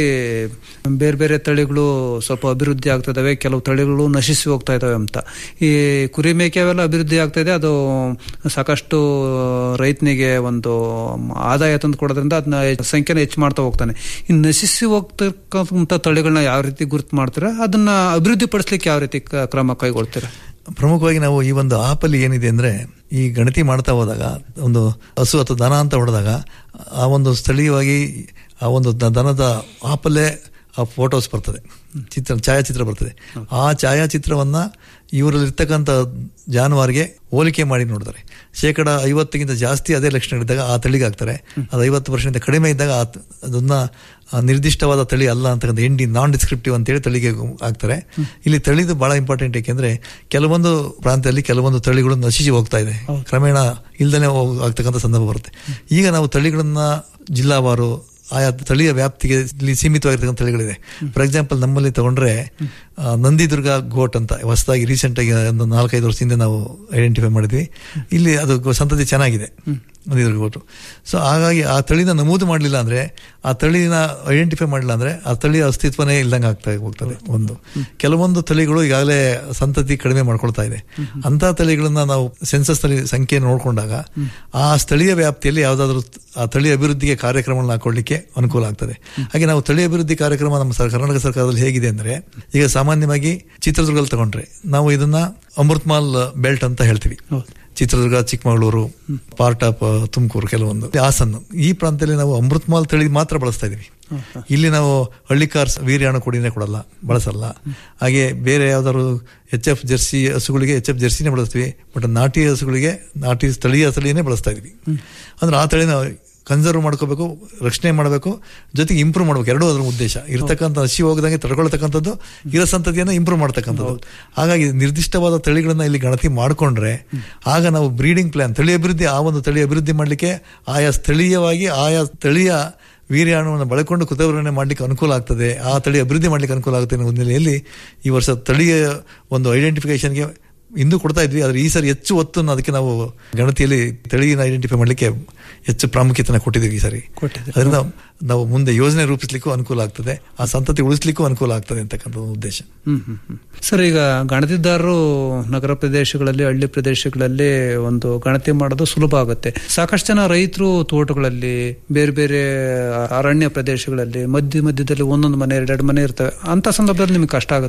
ಬೇರೆ ಬೇರೆ ತಳಿಗಳು ಸ್ವಲ್ಪ ಅಭಿವೃದ್ಧಿ ಆಗ್ತಿದಾವೆ ಕೆಲವು ತಳಿಗಳು ನಶಿಸಿ ಹೋಗ್ತಾ ಇದಾವೆ ಅಂತ ಈ ಕುರಿ ಮೇಕೆ ಅವೆಲ್ಲ ಅಭಿವೃದ್ಧಿ ಆಗ್ತಾ ಇದೆ ಅದು ಸಾಕಷ್ಟು ರೈತನಿಗೆ ಒಂದು ಆದಾಯ ತಂದು ಕೊಡೋದ್ರಿಂದ ಅದನ್ನ ಸಂಖ್ಯೆನ ಹೆಚ್ಚು ಮಾಡ್ತಾ ಹೋಗ್ತಾನೆ ಈ ನಶಿಸಿ ಹೋಗ್ತಕ್ಕಂಥ ತಳಿಗಳನ್ನ ಯಾವ ರೀತಿ ಗುರುತು ಮಾಡ್ತೀರಾ ಅದನ್ನ ಅಭಿವೃದ್ಧಿ ಪಡಿಸ್ಲಿಕ್ಕೆ ಯಾವ ರೀತಿ ಕ- ಕ್ರಮ ಕೈಗೊಳ್ತೀರಾ ಪ್ರಮುಖವಾಗಿ ನಾವು ಈ ಒಂದು ಆಪಲ್ಲಿ ಏನಿದೆ ಅಂದ್ರೆ ಈ ಗಣತಿ ಮಾಡ್ತಾ ಹೋದಾಗ ಒಂದು ಹಸು ಅಥವಾ ದನ ಅಂತ ಹೊಡೆದಾಗ ಆ ಒಂದು ಸ್ಥಳೀಯವಾಗಿ ಆ ಒಂದು ದ- ದನದ ಆಪಲ್ಲೇ ಆ ಫೋಟೋಸ್ ಬರ್ತದೆ ಚಿತ್ರ ಛಾಯಾಚಿತ್ರ ಬರ್ತದೆ ಆ ಛಾಯಾಚಿತ್ರವನ್ನ ಇವರಲ್ಲಿ ಇರ್ತಕ್ಕಂಥ ಜಾನುವಾರಿಗೆ ಹೋಲಿಕೆ ಮಾಡಿ ನೋಡ್ತಾರೆ ಶೇಕಡ ಐವತ್ತಕ್ಕಿಂತ ಜಾಸ್ತಿ ಅದೇ ಲಕ್ಷಣಗಳಿದ್ದಾಗ ಆ ತಳಿಗೆ ಹಾಕ್ತಾರೆ ಅದು ಐವತ್ತು ವರ್ಷದಿಂದ ಕಡಿಮೆ ಇದ್ದಾಗ ಆ ತ- ಅದನ್ನ ಆ ನಿರ್ದಿಷ್ಟವಾದ ತಳಿ ಅಲ್ಲ ಅಂತಕ್ಕಂಥ ಎಂಡಿ ನಾನ್ ಡಿಸ್ಕ್ರಿಪ್ಟಿವ್ ಅಂತೇಳಿ ತಳಿಗೆ ಹಾಕ್ತಾರೆ ಇಲ್ಲಿ ತಳಿದು ಬಹಳ ಇಂಪಾರ್ಟೆಂಟ್ ಯಾಕೆಂದ್ರೆ ಕೆಲವೊಂದು ಪ್ರಾಂತ್ಯದಲ್ಲಿ ಕೆಲವೊಂದು ತಳಿಗಳು ನಶಿಸಿ ಹೋಗ್ತಾ ಇದೆ ಕ್ರಮೇಣ ಇಲ್ದನೆ ಹೋಗ್- ಆಗ್ತಕ್ಕಂಥ ಸಂದರ್ಭ ಬರುತ್ತೆ ಈಗ ನಾವು ತಳಿಗಳನ್ನ ಜಿಲ್ಲಾವಾರು ಆಯಾ ತಳಿಯ ವ್ಯಾಪ್ತಿಗೆ ಇಲ್ಲಿ ಸೀಮಿತವಾಗಿರ್ತಕ್ಕಂಥ ತಳಿಗಳಿದೆ ಫಾರ್ ಎಕ್ಸಾಂಪಲ್ ನಮ್ಮಲ್ಲಿ ತಗೊಂಡ್ರೆ ಆ, ನಂದಿದುರ್ಗ ಗೋಟ್ ಅಂತ ಹೊಸದಾಗಿ ರೀಸೆಂಟ್ ಆಗಿ ಒಂದು ನಾಲ್ಕೈದು ವರ್ಷದಿಂದ ನಾವು ಐಡೆಂಟಿಫೈ ಮಾಡಿದ್ವಿ ಇಲ್ಲಿ ಅದು ಗೋ- ಸಂತತಿ ಚೆನ್ನಾಗಿದೆ ನಂದಿದುರ್ಗ ಗೋಟು ಸೊ ಹಾಗಾಗಿ ಆ ತಳಿನ ನಮೂದು ಮಾಡಲಿಲ್ಲ ಅಂದ್ರೆ ಆ ತಳಿನ ಐಡೆಂಟಿಫೈ ಮಾಡಲಿಲ್ಲ ಅಂದ್ರೆ ಆ ತಳಿಯ ಅಸ್ತಿತ್ವನೇ ಇಲ್ದಂಗೆ ಆಗ್ತಾ ಹೋಗ್ತದೆ ಒಂದು ಕೆಲವೊಂದು ತಳಿಗಳು ಈಗಾಗಲೇ ಸಂತತಿ ಕಡಿಮೆ ಮಾಡ್ಕೊಳ್ತಾ ಇದೆ ಅಂತ ತಳಿಗಳನ್ನ ನಾವು ಸೆನ್ಸಸ್ ನಲ್ಲಿ ಸಂಖ್ಯೆ ನೋಡ್ಕೊಂಡಾಗ ಆ ಸ್ಥಳೀಯ ವ್ಯಾಪ್ತಿಯಲ್ಲಿ ಯಾವ್ದಾದ್ರು ಆ ತಳಿ ಅಭಿವೃದ್ಧಿಗೆ ಕಾರ್ಯಕ್ರಮಗಳನ್ನ ಹಾಕೊಳ್ಳಿಕ್ಕೆ ಅನುಕೂಲ ಆಗ್ತದೆ ಹಾಗೆ ನಾವು ತಳಿ ಅಭಿವೃದ್ಧಿ ಕಾರ್ಯಕ್ರಮ ನಮ್ಮ ಸರ್- ಕರ್ನಾಟಕ ಸರ್ಕಾರದಲ್ಲಿ ಹೇಗಿದೆ ಅಂದ್ರೆ ಈಗ ಸಾಮಾನ್ಯವಾಗಿ ಚಿತ್ರದುರ್ಗದಲ್ಲಿ ತಗೊಂಡ್ರೆ ನಾವು ಇದನ್ನ ಅಮೃತ್ಮಾಲ್ ಬೆಲ್ಟ್ ಅಂತ ಹೇಳ್ತೀವಿ ಚಿತ್ರದುರ್ಗ ಚಿಕ್ಕಮಗಳೂರು ಪಾರ್ಟ್ ಆಫ್ ತುಮಕೂರು ಕೆಲವೊಂದು ಹಾಸನ್ ಈ ಪ್ರಾಂತ್ಯದಲ್ಲಿ ನಾವು ಅಮೃತ್ಮಾಲ್ ತಳಿ ಮಾತ್ರ ಬಳಸ್ತಾ ಇದೀವಿ ಇಲ್ಲಿ ನಾವು ಹಳ್ಳಿ ಕಾರ್ಸ್ ವೀರ್ಯಾಣು ಕೊಡಿನೇ ಕೊಡಲ್ಲ ಬಳಸಲ್ಲ ಹಾಗೆ ಬೇರೆ ಯಾವ್ದಾದ್ರು ಎಚ್ ಎಫ್ ಜರ್ಸಿ ಹಸುಗಳಿಗೆ ಎಚ್ ಎಫ್ ಜರ್ಸಿನೇ ಬಳಸ್ತೀವಿ ಬಟ್ ನಾಟಿ ಹಸುಗಳಿಗೆ ನಾಟಿ ಸ್ಥಳೀಯ ತಳಿಯನ್ನೇ ಬಳಸ್ತಾ ಇದೀವಿ ಅಂದ್ರೆ ಆ ತಳಿನ ಕನ್ಸರ್ವ್ ಮಾಡ್ಕೋಬೇಕು ರಕ್ಷಣೆ ಮಾಡಬೇಕು ಜೊತೆಗೆ ಇಂಪ್ರೂವ್ ಮಾಡಬೇಕು ಎರಡೂ ಅದರ ಉದ್ದೇಶ ಇರತಕ್ಕಂಥ ಹಸಿ ಹೋಗದಂಗೆ ತಡ್ಕೊಳ್ತಕ್ಕಂಥದ್ದು ಇರೋ ಸಂತತಿಯನ್ನು ಇಂಪ್ರೂವ್ ಮಾಡ್ತಕ್ಕಂಥದ್ದು ಹಾಗಾಗಿ ನಿರ್ದಿಷ್ಟವಾದ ತಳಿಗಳನ್ನ ಇಲ್ಲಿ ಗಣತಿ ಮಾಡಿಕೊಂಡ್ರೆ ಆಗ ನಾವು ಬ್ರೀಡಿಂಗ್ ಪ್ಲಾನ್ ತಳಿ ಅಭಿವೃದ್ಧಿ ಆ ಒಂದು ತಳಿ ಅಭಿವೃದ್ಧಿ ಮಾಡಲಿಕ್ಕೆ ಆಯಾ ಸ್ಥಳೀಯವಾಗಿ ಆಯಾ ತಳಿಯ ವೀರ್ಯಾಣುವನ್ನು ಬಳಕೊಂಡು ಕುತವರಣೆ ಮಾಡಲಿಕ್ಕೆ ಅನುಕೂಲ ಆಗ್ತದೆ ಆ ತಳಿ ಅಭಿವೃದ್ಧಿ ಮಾಡಲಿಕ್ಕೆ ಅನುಕೂಲ ಆಗುತ್ತೆ ಅನ್ನೋ ಹಿನ್ನೆಲೆಯಲ್ಲಿ ಈ ವರ್ಷ ತಳಿಯ ಒಂದು ಐಡೆಂಟಿಫಿಕೇಶನ್ಗೆ ಇಂದು ಕೊಡ್ತಾ ಇದ್ವಿ ಆದ್ರೆ ಈ ಸರಿ ಹೆಚ್ಚು ಒತ್ತು ಅದಕ್ಕೆ ನಾವು ಗಣತಿಯಲ್ಲಿ ತಳಿನ ಐಡೆಂಟಿಫೈ ಮಾಡಲಿಕ್ಕೆ ಹೆಚ್ಚು ಪ್ರಾಮುಖ್ಯತೆನ ಕೊಟ್ಟಿದ್ದೀವಿ ಈ ಸರಿ ಅದರಿಂದ ನಾವು ಮುಂದೆ ಯೋಜನೆ ರೂಪಿಸ್ಲಿಕ್ಕೂ ಅನುಕೂಲ ಆಗ್ತದೆ ಆ ಸಂತತಿ ಉಳಿಸ್ಲಿಕ್ಕೂ ಅನುಕೂಲ ಆಗ್ತದೆ ಅಂತಕ್ಕಂಥ ಒಂದು ಉದ್ದೇಶ ಹ್ಮ್ ಹ್ಮ್ ಹ್ಮ್. ಸರ್ ಈಗ ಗಣತಿದಾರರು ನಗರ ಪ್ರದೇಶಗಳಲ್ಲಿ ಹಳ್ಳಿ ಪ್ರದೇಶಗಳಲ್ಲಿ ಒಂದು ಗಣತಿ ಮಾಡೋದು ಸುಲಭ ಆಗುತ್ತೆ ಸಾಕಷ್ಟು ಜನ ರೈತರು ತೋಟಗಳಲ್ಲಿ ಬೇರೆ ಬೇರೆ ಅರಣ್ಯ ಪ್ರದೇಶಗಳಲ್ಲಿ ಮಧ್ಯ ಮಧ್ಯದಲ್ಲಿ ಒಂದೊಂದು ಮನೆ ಎರಡೆರಡು ಮನೆ ಇರ್ತವೆ ಅಂತ ಸಂದರ್ಭದಲ್ಲಿ ನಿಮ್ಗೆ ಕಷ್ಟ ಆಗುತ್ತಾ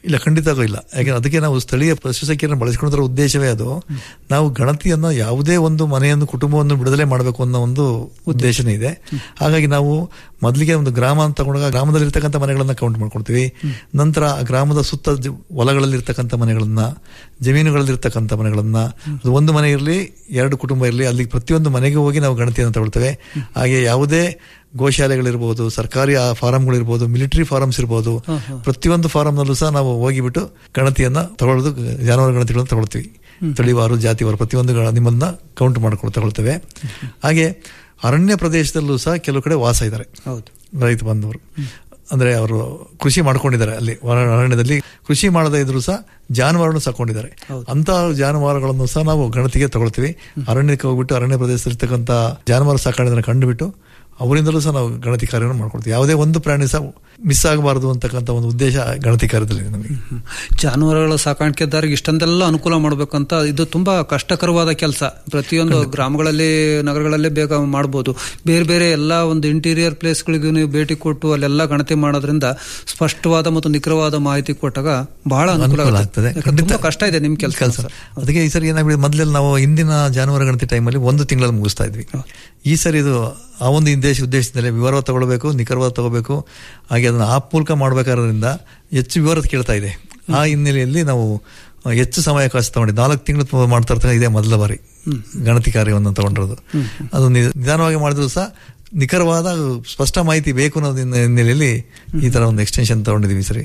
ಇಲ್ಲ ಖಂಡಿತವಾಗೂ ಇಲ್ಲ ಯಾಕಂದ್ರೆ ಅದಕ್ಕೆ ನಾವು ಸ್ಥಳೀಯ ಪಶುಸಂಖ್ಯೆಯನ್ನು ಬಳಸಿಕೊಂಡಿರೋ ಉದ್ದೇಶವೇ ಅದು ನಾವು ಗಣತಿಯನ್ನ ಯಾವುದೇ ಒಂದು ಮನೆಯನ್ನು ಕುಟುಂಬವನ್ನು ಬಿಡುದಲೆ ಮಾಡಬೇಕು ಅನ್ನೋ ಒಂದು ಉದ್ದೇಶನೇ ಇದೆ ಹಾಗಾಗಿ ನಾವು ಮೊದಲಿಗೆ ಒಂದು ಗ್ರಾಮ ಅಂತ ತಗೊಂಡಾಗ ಗ್ರಾಮದಲ್ಲಿ ಇರ್ತಕ್ಕಂಥ ಮನೆಗಳನ್ನ ಕೌಂಟ್ ಮಾಡ್ಕೊಳ್ತೀವಿ ನಂತರ ಆ ಗ್ರಾಮದ ಸುತ್ತ ಜ- ಹೊಲಗಳಲ್ಲಿ ಇರ್ತಕ್ಕಂಥ ಮನೆಗಳನ್ನ ಜಮೀನುಗಳಲ್ಲಿ ಇರ್ತಕ್ಕಂಥ ಮನೆಗಳನ್ನ ಅದು ಒಂದು ಮನೆ ಇರಲಿ ಎರಡು ಕುಟುಂಬ ಇರಲಿ ಅಲ್ಲಿ ಪ್ರತಿಯೊಂದು ಮನೆಗೆ ಹೋಗಿ ನಾವು ಗಣತಿಯನ್ನು ತಗೊಳ್ತೇವೆ ಹಾಗೆ ಯಾವುದೇ ಗೋಶಾಲೆಗಳಿರ್ಬೋದು ಸರ್ಕಾರಿ ಆ ಫಾರಂಗಳಿರ್ಬೋದು ಮಿಲಿಟರಿ ಫಾರಮ್ಸ್ ಇರ್ಬೋದು ಪ್ರತಿಯೊಂದು ಫಾರಂನಲ್ಲೂ ಸಹ ನಾವು ಹೋಗಿಬಿಟ್ಟು ಗಣತಿಯನ್ನ ತಗೊಳ್ಳೋದು ಜಾನುವಾರು ಗಣತಿಗಳನ್ನು ತಗೊಳ್ತೀವಿ ತಳಿವಾರು ಜಾತಿವಾರು ಪ್ರತಿಯೊಂದು ಗಳ- ನಿಮ್ಮನ್ನ ಕೌಂಟ್ ಮಾಡ್ಕೊಂಡು ತಗೊಳ್ತೇವೆ ಹಾಗೆ ಅರಣ್ಯ ಪ್ರದೇಶದಲ್ಲೂ ಸಹ ಕೆಲವು ಕಡೆ ವಾಸ ಇದ್ದಾರೆ ಹೌದು ರೈತ ಬಂದವರು ಅಂದ್ರೆ ಅವರು ಕೃಷಿ ಮಾಡ್ಕೊಂಡಿದ್ದಾರೆ ಅಲ್ಲಿ ಹೊರ- ಅರಣ್ಯದಲ್ಲಿ ಕೃಷಿ ಮಾಡದೇ ಇದ್ರು ಸಹ ಜಾನುವಾರನ್ನು ಸಾಕೊಂಡಿದ್ದಾರೆ ಅಂತ ಜಾನುವಾರುಗಳನ್ನು ಸಹ ನಾವು ಗಣತಿಗೆ ತಗೊಳ್ತೀವಿ ಅರಣ್ಯಕ್ಕೆ ಹೋಗ್ಬಿಟ್ಟು ಅರಣ್ಯ ಪ್ರದೇಶದಲ್ಲಿರ್ತಕ್ಕಂಥ ಜಾನುವಾರು ಸಾಕಾಣಿಕೆಯನ್ನು ಕಂಡುಬಿಟ್ಟು ಅವರಿಂದಲೂ ಸಹ ನಾವು ಗಣತಿ ಕಾರ್ಯವನ್ನು ಮಾಡ್ಕೊಳ್ತೀವಿ ಯಾವುದೇ ಒಂದು ಪ್ರಾಣಿ ಸಹ ಮಿಸ್ ಆಗಬಾರದು ಅಂತಕ್ಕಂಥ ಒಂದು ಉದ್ದೇಶ ಗಣತಿ ಕಾರ್ಯದಲ್ಲಿ ಇದೆ ನಮಗೆ ಜಾನುವಾರುಗಳ ಸಾಕಾಣಿಕೆದಾರರಿಗೆ ಇಷ್ಟೊಂದೆಲ್ಲ ಅನುಕೂಲ ಮಾಡಬೇಕಂತ ಇದು ತುಂಬಾ ಕಷ್ಟಕರವಾದ ಕೆಲಸ ಪ್ರತಿಯೊಂದು ಗ್ರಾಮಗಳಲ್ಲಿ ನಗರಗಳಲ್ಲೇ ಬೇಗ ಮಾಡ್ಬೋದು ಬೇರೆ ಬೇರೆ ಎಲ್ಲ ಒಂದು ಇಂಟೀರಿಯರ್ ಪ್ಲೇಸ್ಗಳಿಗೂ ನೀವು ಭೇಟಿ ಕೊಟ್ಟು ಅಲ್ಲೆಲ್ಲ ಗಣತಿ ಮಾಡೋದ್ರಿಂದ ಸ್ಪಷ್ಟವಾದ ಮತ್ತು ನಿಖರವಾದ ಮಾಹಿತಿ ಕೊಟ್ಟಾಗ ಬಹಳ ಅನುಕೂಲ ಅನುಕೂಲ ಆಗುತ್ತೆ. ಆಗ್ತದೆ ಯಾಕಂದ್ರೆ ತುಂಬಾ ಕಷ್ಟ ಇದೆ ನಿಮ್ ಕೆಲಸ ಕೆಲಸ ಅದಕ್ಕೆ ಈ ಸರಿ ಏನಾಗ್ಬಿಡಿ ಮೊದಲೆಲ್ಲ ನಾವು ಹಿಂದಿನ ಜಾನುವಾರು ಗಣತಿ ಟೈಮಲ್ಲಿ ಒಂದು ತಿಂಗಳಲ್ಲಿ ಮುಗಿಸ್ತಾ ಇದ್ವಿ ಈ ಸರಿ ಇದು ಆ ಒಂದು ಉದ್ದೇಶ ಉದ್ದೇಶದಲ್ಲಿ ವಿವರವಾಗಿ ತಗೊಳ್ಬೇಕು ನಿಖರವಾಗಿ ತಗೋಬೇಕು ಹಾಗೆ ಅದನ್ನ ಆಪ್ ಮೂಲಕ ಮಾಡಬೇಕಾದ್ರಿಂದ ಹೆಚ್ಚು ವಿವರ ಕೇಳ್ತಾ ಇದೆ ಆ ಹಿನ್ನೆಲೆಯಲ್ಲಿ ನಾವು ಹೆಚ್ಚು ಸಮಯಾವಕಾಶ ತಗೊಂಡು ನಾಲ್ಕು ತಿಂಗಳು ಮಾಡ್ತಾ ಇರ್ತಾರೆ ಇದೇ ಮೊದಲ ಬಾರಿ ಗಣತಿ ಕಾರ್ಯವನ್ನು ತಗೊಂಡಿರೋದು ಅದು ನಿ- ನಿಧಾನವಾಗಿ ಮಾಡಿದ್ರು ಸಹ ನಿಖರವಾದ ಸ್ಪಷ್ಟ ಮಾಹಿತಿ ಬೇಕು ಅನ್ನೋದು ಹಿನ್ನೆಲೆಯಲ್ಲಿ ಈ ತರ ಒಂದು ಎಕ್ಸ್ಟೆನ್ಷನ್ ತಗೊಂಡಿದೀವಿ ಸರಿ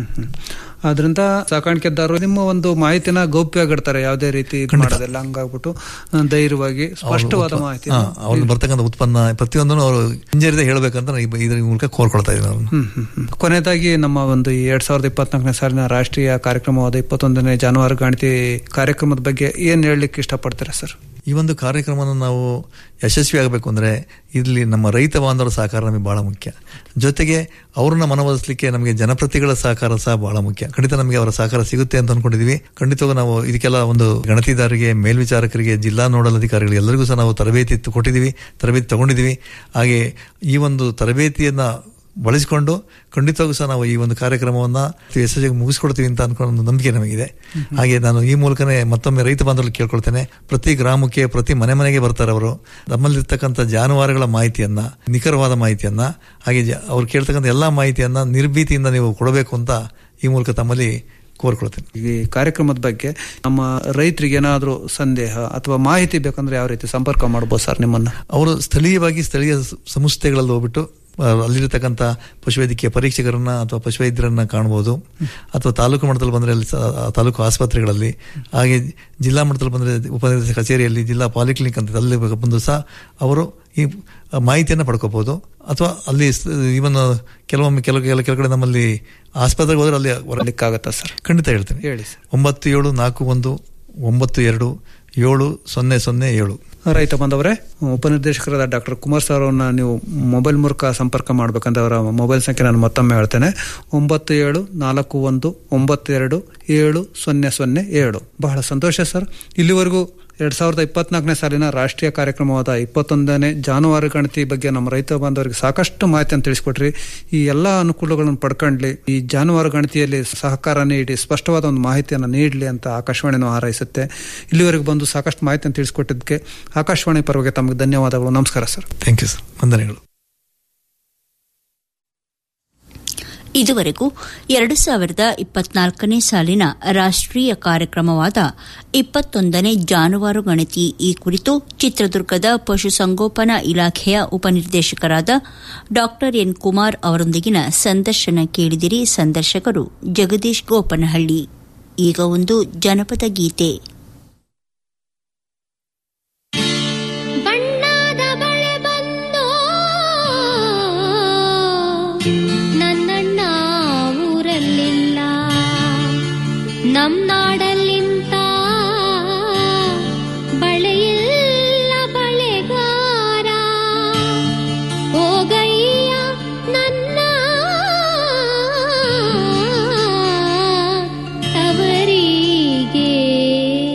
ಅದರಿಂದ ಸಾಕಾಣಿಕೆದಾರರು ನಿಮ್ಮ ಒಂದು ಮಾಹಿತಿನ ಗೌಪ್ಯವಾಗಿಡ್ತಾರೆ ಯಾವುದೇ ರೀತಿ ಇದು ಮಾಡೋದಿಲ್ಲ ಹಂಗಾಗ್ಬಿಟ್ಟು ಆ, ಧೈರ್ಯವಾಗಿ ಸ್ಪಷ್ಟವಾದ ಮಾಹಿತಿ ಹಾ, ಅವ್ರಿಗೆ ಬರ್ತಕ್ಕಂಥ ಉತ್ಪನ್ನ ಪ್ರತಿಯೊಂದನ್ನು ಅವರು ಹಿಂಜರಿದೆ ಹೇಳ್ಬೇಕಂತ ನಾನು ಈ- ಇದ್ರ ಮೂಲಕ ಕೋರ್ಕೊಳ್ತಾ ಇದ್ದೀನಿ ಅವ್ರನ್ನ ಹ್ಮ್ ಹ್ಮ್ ಹ್ಮ್. ಕೊನೆಯದಾಗಿ ನಮ್ಮ ಒಂದು ಈ ಎರಡ್ ಸಾವಿರದ ಇಪ್ಪತ್ನಾಲ್ಕನೇ ಸಾಲಿನ ರಾಷ್ಟ್ರೀಯ ಕಾರ್ಯಕ್ರಮವಾದ ಇಪ್ಪತ್ತೊಂದನೇ ಜಾನುವಾರು ಗಣತಿ ಕಾರ್ಯಕ್ರಮದ ಬಗ್ಗೆ ಏನ್ ಹೇಳಲಿಕ್ಕೆ ಇಷ್ಟಪಡ್ತೀರಾ ಸರ್ ಈ ಒಂದು ಕಾರ್ಯಕ್ರಮವನ್ನು ನಾವು ಯಶಸ್ವಿ ಆಗಬೇಕು ಅಂದ್ರೆ ಇಲ್ಲಿ ನಮ್ಮ ರೈತ ಬಾಂಧವರ ಸಹಕಾರ ನಮಗೆ ಬಹಳ ಮುಖ್ಯ ಜೊತೆಗೆ ಅವ್ರನ್ನ ಮನವೊಲಿಸಲಿಕ್ಕೆ ನಮಗೆ ಜನಪ್ರತಿಗಳ ಸಹಕಾರ ಸಹ ಬಹಳ ಮುಖ್ಯ ಖಂಡಿತ ನಮಗೆ ಅವರ ಸಹಕಾರ ಸಿಗುತ್ತೆ ಅಂತ ಅನ್ಕೊಂಡಿದೀವಿ ಖಂಡಿತವಾಗೂ ನಾವು ಇದಕ್ಕೆಲ್ಲ ಒಂದು ಗಣತಿದಾರರಿಗೆ ಮೇಲ್ವಿಚಾರಕರಿಗೆ ಜಿಲ್ಲಾ ನೋಡಲ್ ಅಧಿಕಾರಿಗಳಿಗೆ ಎಲ್ಲರಿಗೂ ಸಹ ನಾವು ತರಬೇತಿ ತ- ಕೊಟ್ಟಿದ್ದೀವಿ ತರಬೇತಿ ತಗೊಂಡಿದ್ದೀವಿ ಹಾಗೆ ಈ ಒಂದು ತರಬೇತಿಯನ್ನ ಬಳಸಿಕೊಂಡು ಖಂಡಿತವಾಗೂ ಸಹ ನಾವು ಈ ಒಂದು ಕಾರ್ಯಕ್ರಮವನ್ನ ಯಶಸ್ವಿಯಾಗಿ ಮುಗಿಸ್ಕೊಡ್ತೀವಿ ಅಂತ ಅನ್ಕೊಂಡು ಒಂದು ನಂಬಿಕೆ ನಮಗಿದೆ ಹಾಗೆ ನಾನು ಈ ಮೂಲಕನೇ ಮತ್ತೊಮ್ಮೆ ರೈತ ಬಾಂಧವರಲ್ಲಿ ಕೇಳ್ಕೊಳ್ತೇನೆ ಪ್ರತಿ ಗ್ರಾಮಕ್ಕೆ ಪ್ರತಿ ಮನೆ ಮನೆಗೆ ಬರ್ತಾರೆ ಅವರು ನಮ್ಮಲ್ಲಿರ್ತಕ್ಕಂಥ ಜಾನುವಾರುಗಳ ಮಾಹಿತಿಯನ್ನ ನಿಖರವಾದ ಮಾಹಿತಿಯನ್ನ ಹಾಗೆ ಜ- ಅವ್ರು ಕೇಳ್ತಕ್ಕಂಥ ಎಲ್ಲಾ ಮಾಹಿತಿಯನ್ನ ನಿರ್ಭೀತಿಯಿಂದ ನೀವು ಕೊಡಬೇಕು ಅಂತ ಈ ಮೂಲಕ ತಮ್ಮಲ್ಲಿ ಕೋರ್ಕೊಳ್ತೇನೆ ಈ ಕಾರ್ಯಕ್ರಮದ ಬಗ್ಗೆ ನಮ್ಮ ರೈತರಿಗೆ ಏನಾದರೂ ಸಂದೇಹ ಅಥವಾ ಮಾಹಿತಿ ಬೇಕಂದ್ರೆ ಯಾವ ರೀತಿ ಸಂಪರ್ಕ ಮಾಡ್ಬೋದು ಸರ್ ನಿಮ್ಮನ್ನ ಅವರು ಸ್ಥಳೀಯವಾಗಿ ಸ್ಥಳೀಯ ಸ- ಸಂಸ್ಥೆಗಳಲ್ಲಿ ಹೋಗ್ಬಿಟ್ಟು ಆ, ಅಲ್ಲಿರ್ತಕ್ಕಂಥ ಪಶುವೈದ್ಯಕೀಯ ಪರೀಕ್ಷಕರನ್ನ ಅಥವಾ ಪಶುವೈದ್ಯರನ್ನ ಕಾಣಬಹುದು ಅಥವಾ ತಾಲೂಕು ಮಟ್ಟದಲ್ಲಿ ಬಂದರೆ ಅಲ್ಲಿ ಸ- ಆ ತಾಲೂಕು ಆಸ್ಪತ್ರೆಗಳಲ್ಲಿ ಹಾಗೆ ಜಿಲ್ಲಾ ಮಟ್ಟದಲ್ಲಿ ಬಂದರೆ ಉಪನಿರ್ದೇಶಕ ಕಚೇರಿಯಲ್ಲಿ ಜಿಲ್ಲಾ ಪಾಲಿಕ್ಲಿನಿಕ್ ಅಂತ ಅಲ್ಲಿ ಬಂದು ಸಹ ಅವರು ಈ ಮಾಹಿತಿಯನ್ನು ಪಡ್ಕೋಬಹುದು ಅಥವಾ ಅಲ್ಲಿ ಇವನ್ ಕೆಲವೊಮ್ಮೆ ಕೆಲವು ಕೆಲ ಕೆಲ ಕಡೆ ನಮ್ಮಲ್ಲಿ ಆಸ್ಪತ್ರೆಗೆ ಹೋದ್ರೆ ಅಲ್ಲಿ ಹೊರ- ಬರ್ಲಿಕ್ಕಾಗತ್ತಾ ಸರ್ ಖಂಡಿತ ಹೇಳ್ತೇನೆ ಹೇಳಿ ಸರ್ ಒಂಬತ್ತು ಏಳು ನಾಲ್ಕು ಒಂದು ಒಂಬತ್ತು ಎರಡು ಏಳು ಸೊನ್ನೆ ಸೊನ್ನೆ ಏಳು ರೈತ ಬಂದವರೇ ಉಪನಿರ್ದೇಶಕರಾದ ಡಾಕ್ಟರ್ ಕುಮಾರ್ ಸರ್ ಅವ್ರನ್ನ ನೀವು ಮೊಬೈಲ್ ಮೂಲಕ ಸಂಪರ್ಕ ಮಾಡ್ಬೇಕಂದ್ರೆ ಅವರ ಮೊಬೈಲ್ ಸಂಖ್ಯೆ ನಾನು ಮತ್ತೊಮ್ಮೆ ಹೇಳ್ತೇನೆ ಒಂಬತ್ತು ಏಳು ನಾಲ್ಕು ಒಂದು ಒಂಬತ್ತು ಎರಡು ಏಳು ಸೊನ್ನೆ ಸೊನ್ನೆ ಏಳು ಬಹಳ ಸಂತೋಷ ಸರ್ ಇಲ್ಲಿವರೆಗೂ ಎರಡ್ ಸಾವಿರದ ಇಪ್ಪತ್ನಾಲ್ಕನೇ ಸಾಲಿನ ರಾಷ್ಟ್ರೀಯ ಕಾರ್ಯಕ್ರಮವಾದ ಇಪ್ಪತ್ತೊಂದನೇ ಜಾನುವಾರು ಗಣತಿ ಬಗ್ಗೆ ನಮ್ಮ ರೈತ ಬಾಂಧವರಿಗೆ ಸಾಕಷ್ಟು ಮಾಹಿತಿಯನ್ನು ತಿಳಿಸ್ಕೊಟ್ರಿ ಈ ಎಲ್ಲ ಅನುಕೂಲಗಳನ್ನು ಪಡ್ಕೊಂಡ್ಲಿ ಈ ಜಾನುವಾರು ಗಣತಿಯಲ್ಲಿ ಸಹಕಾರ ನೀಡಿ ಸ್ಪಷ್ಟವಾದ ಒಂದು ಮಾಹಿತಿಯನ್ನು ನೀಡಲಿ ಅಂತ ಆಕಾಶವಾಣಿನೂ ಹಾರೈಸುತ್ತೆ ಇಲ್ಲಿವರೆಗೂ ಬಂದು ಸಾಕಷ್ಟು ಮಾಹಿತಿಯನ್ನು ತಿಳಿಸ್ಕೊಟ್ಟಿದ್ದಕ್ಕೆ ಆಕಾಶವಾಣಿ ಪರವಾಗಿ ತಮಗೆ ಧನ್ಯವಾದಗಳು ನಮಸ್ಕಾರ ಸರ್ ಥ್ಯಾಂಕ್ ಯು ಸರ್ ವಂದನೆಗಳು ಇದುವರೆಗೂ ಎರಡು ಸಾವಿರದ ಇಪ್ಪತ್ನಾಲ್ಕನೇ ಸಾಲಿನ ರಾಷ್ಟ್ರೀಯ ಕಾರ್ಯಕ್ರಮವಾದ ಇಪ್ಪತ್ತೊಂದನೇ ಜಾನುವಾರು ಗಣತಿ ಈ ಕುರಿತು ಚಿತ್ರದುರ್ಗದ ಪಶುಸಂಗೋಪನಾ ಇಲಾಖೆಯ ಉಪನಿರ್ದೇಶಕರಾದ ಡಾ ಎನ್ ಕುಮಾರ್ ಅವರೊಂದಿಗಿನ ಸಂದರ್ಶನ ಕೇಳಿದಿರಿ ಸಂದರ್ಶಕರು ಜಗದೀಶ್ ಗೋಪನಹಳ್ಳಿ ಈಗ ಒಂದು ಜನಪದ ಗೀತೆ ಬಣ್ಣದ ಬಳೆ ಬಂದು ನನ್ನಣ್ಣ ಊರಲ್ಲಿಲ್ಲ ನಮ್ ನಾಡಲ್ಲಿಂತ ಬಳೆಯಿಲ್ಲ ಬಳೆಗಾರ ಹೋಗಯ್ಯ ನನ್ನ ತವರಿಗೆ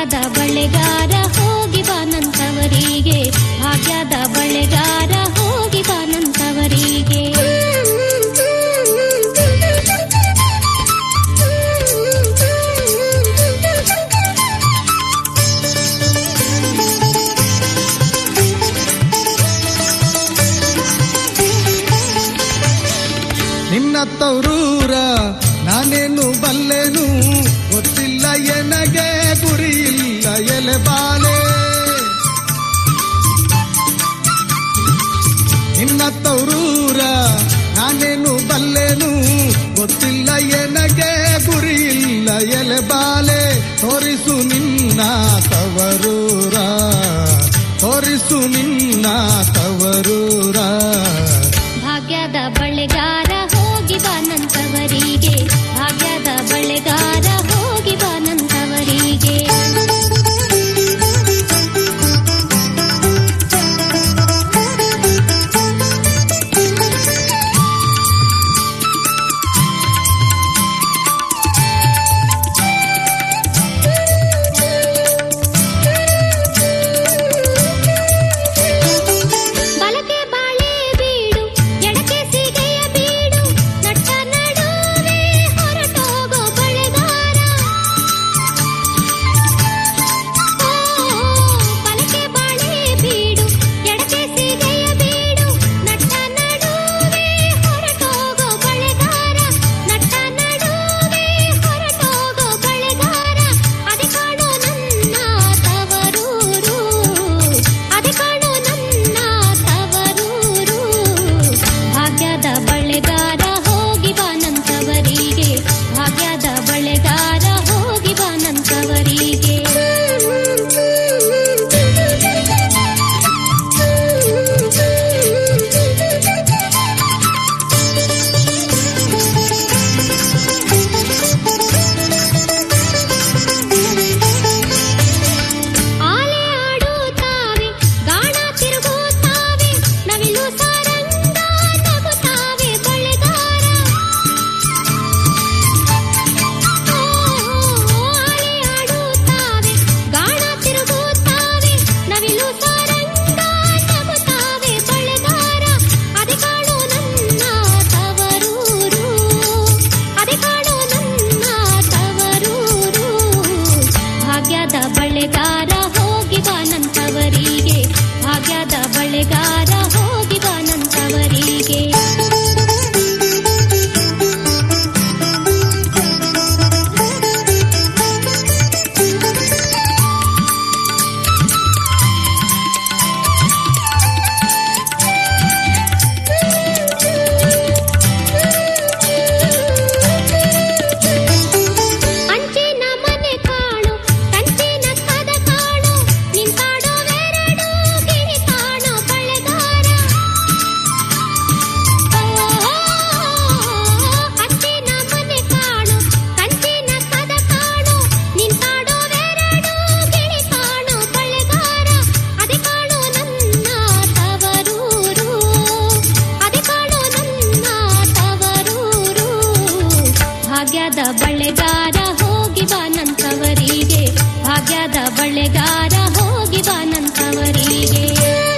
ಭಾಗ್ಯದ ಬಳೆಗಾರ ಹೋಗಿ ಬಾನಂತವರಿಗೆ ಭಾಗ್ಯದ ಬಳೆಗಾರ ಹೋಗಿ ಬಾನಂತವರಿಗೆ ನಿನ್ನ ತೌರೂರ ನಾನೇನು ಬಲ್ಲೆನು ಗೊತ್ತಿಲ್ಲ ಎನಗೆ ಗುರಿಯಿಲ್ಲ ಎಲೆ ಬಾಲೆ ನಿನ್ನ ತೌರೂರ ನಾನೇನು ಬಲ್ಲೆನು ಗೊತ್ತಿಲ್ಲ ಎನಗೆ ಗುರಿಯಿಲ್ಲ ಎಲೆ ಬಾಲೆ ತೋರಿಸು ನಿನ್ನ ತವರೂರ ತೋರಿಸು ನಿನ್ನ ತವರೂರ ಭಾಗ್ಯದ ಬಳೆಗಾರ ಹೋಗಿ ಬಾನಂತವರಿಗೆ ಭಾಗ್ಯದ ಬಳೆಗಾರ ಹೋಗಿ ಬಾನಂತವರಿಗೆ ಬಲಕೆ ಬಾಳೆ ಬೀಡು ಎಡಕೆ ಸಿಗೆಯ ಬೀಡು ನಟ್ಟ ನಡುವೆ ಹೊರಟೋಗೋ ಬಳೆಗಾರ ಓ, ಬಲಕೆ ಬಾಳೆ ಬೀಡು ಎಡಕೆ ಸಿಗೆಯ ಬೀಡು ನಟ್ಟ ನಡುವೆ ಹೊರಟೋಗೋ ಬಳೆಗಾರ ನಟ್ಟ ನಡುವೆ ಹೊರಟೋಗೋ ಬಳೆಗಾರ ಅದೆ ಕಾಣೋ ನನ್ನ ತವರೂರು ಅದೆ ಕಾಣೋ ನನ್ನ ತವರೂರು ಭಾಗ್ಯದ ಬಳೆಗಾರ ಹೋಗಿ ಬಾನಂತವರಿಗೆ ಭಾಗ್ಯದ ಬಳೆಗಾರ ಹೋಗಿ ಬಾನಂತವರಿಗೆ ಆಲೆ ಆಡುತ್ತಾವೆ ಗಾಣ ತಿರುಗುತ್ತಾವೆ ನವಿಲು ಸಾರಂಗ ನಗುತ್ತಾವೆ ಬಳೆಗಾರ ಓ, ಆಲೆ ಆಡುತ್ತಾವೆ ಗಾಣ ತಿರುಗುತ್ತಾವೆ ನವಿಲು ಸಾರಂಗ ನಗುತ್ತಾವೆ ಬಳೆಗಾರ ಅದೆ ಕಾಣೋ ನನ್ನ ತವರೂರು ಅದೆ ಕಾಣೋ ನನ್ನ ತವರೂರು ಭಾಗ್ಯದ ಬಳೆಗಾರ ಹೋಗಿ ಬಾನಂತವರಿಗೆ ಭಾಗ್ಯದ ಬಳೆಗಾರ ಹೋಗಿ ಬಾನಂತವರಿಗೆ ಅಂಚಿನ ಮನೆ ಕಾಣು ಕಂಚಿನ ಕದ ಕಾಣು ನಿಂತಾಡೋವೆರಡು ಗಿರಿ ಕಾಣೋ ಬಳೆಗಾರ ಅಂಚಿನ ಮನೆ ಕಾಣು ಕಂಚಿನ ಕದ ಕಾಣು ನಿಂತಾಡೋವೆರಡು ಗಿರಿ ಕಾಣೋ ಬಳೆಗಾರ ಅದೆ ಕಾಣೋ ನನ್ನ ತವರೂರು ಅದೆ ಕಾಣೋ ನನ್ನ ತವರೂರು ಭಾಗ್ಯದ ಬಳೆಗಾರ ಹೋಗಿ ಬಾನಂತವರಿಗೆ ಭಾಗ್ಯದ ಬಳೆಗಾರ ಹೋಗಿ ಬಾನಂತವರಿಗೆ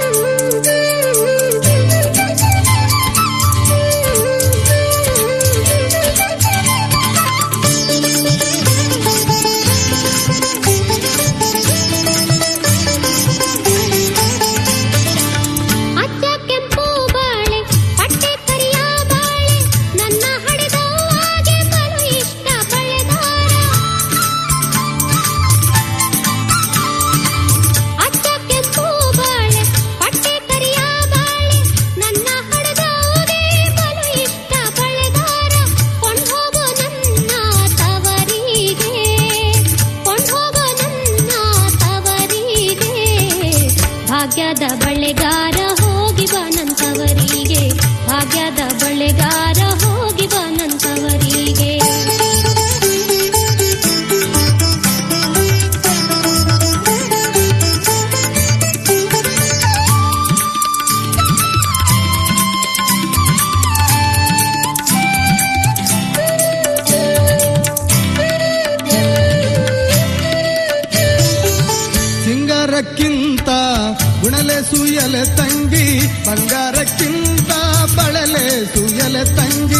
ಅಚ್ಚ ಕೆಂಪು ಬಾಳೆ ಪಟ್ಟೆ ಕರಿಯ ಬಾಳೆ ನನ್ನ ಹಡೆದವಾಗೆ ಬಲು ಇಷ್ಟ ಬಳೆಗಾರ ಅಚ್ಚ ಕೆಂಪು ಬಾಳೆ ಪಟ್ಟೆ ಕರಿಯ ಬಾಳೆ ನನ್ನ ಹಡೆದವಾಗೆ ಬಲು ಇಷ್ಟ ಬಳೆಗಾರ ಕೊಂಡ್ಹೋಗೋ ನನ್ನ ತವರಿಗೆ ಕೊಂಡ್ಹೋಗೋ ನನ್ನ ತವರಿಗೆ ಭಾಗ್ಯದ ಬಳೆಗಾರ ಹೋಗಿ ಬಾನಂತವರಿಗೆ ಭಾಗ್ಯದ ಬಳೆಗಾರ ಹೋಗಿ ಬಾನಂತವರಿಗೆ ಸುಯಲೆ ತಂಗಿ ಬಂಗಾರಕ್ಕಿಂತ ಬಳಲೆ ಸುಯಲೆ ತಂಗಿ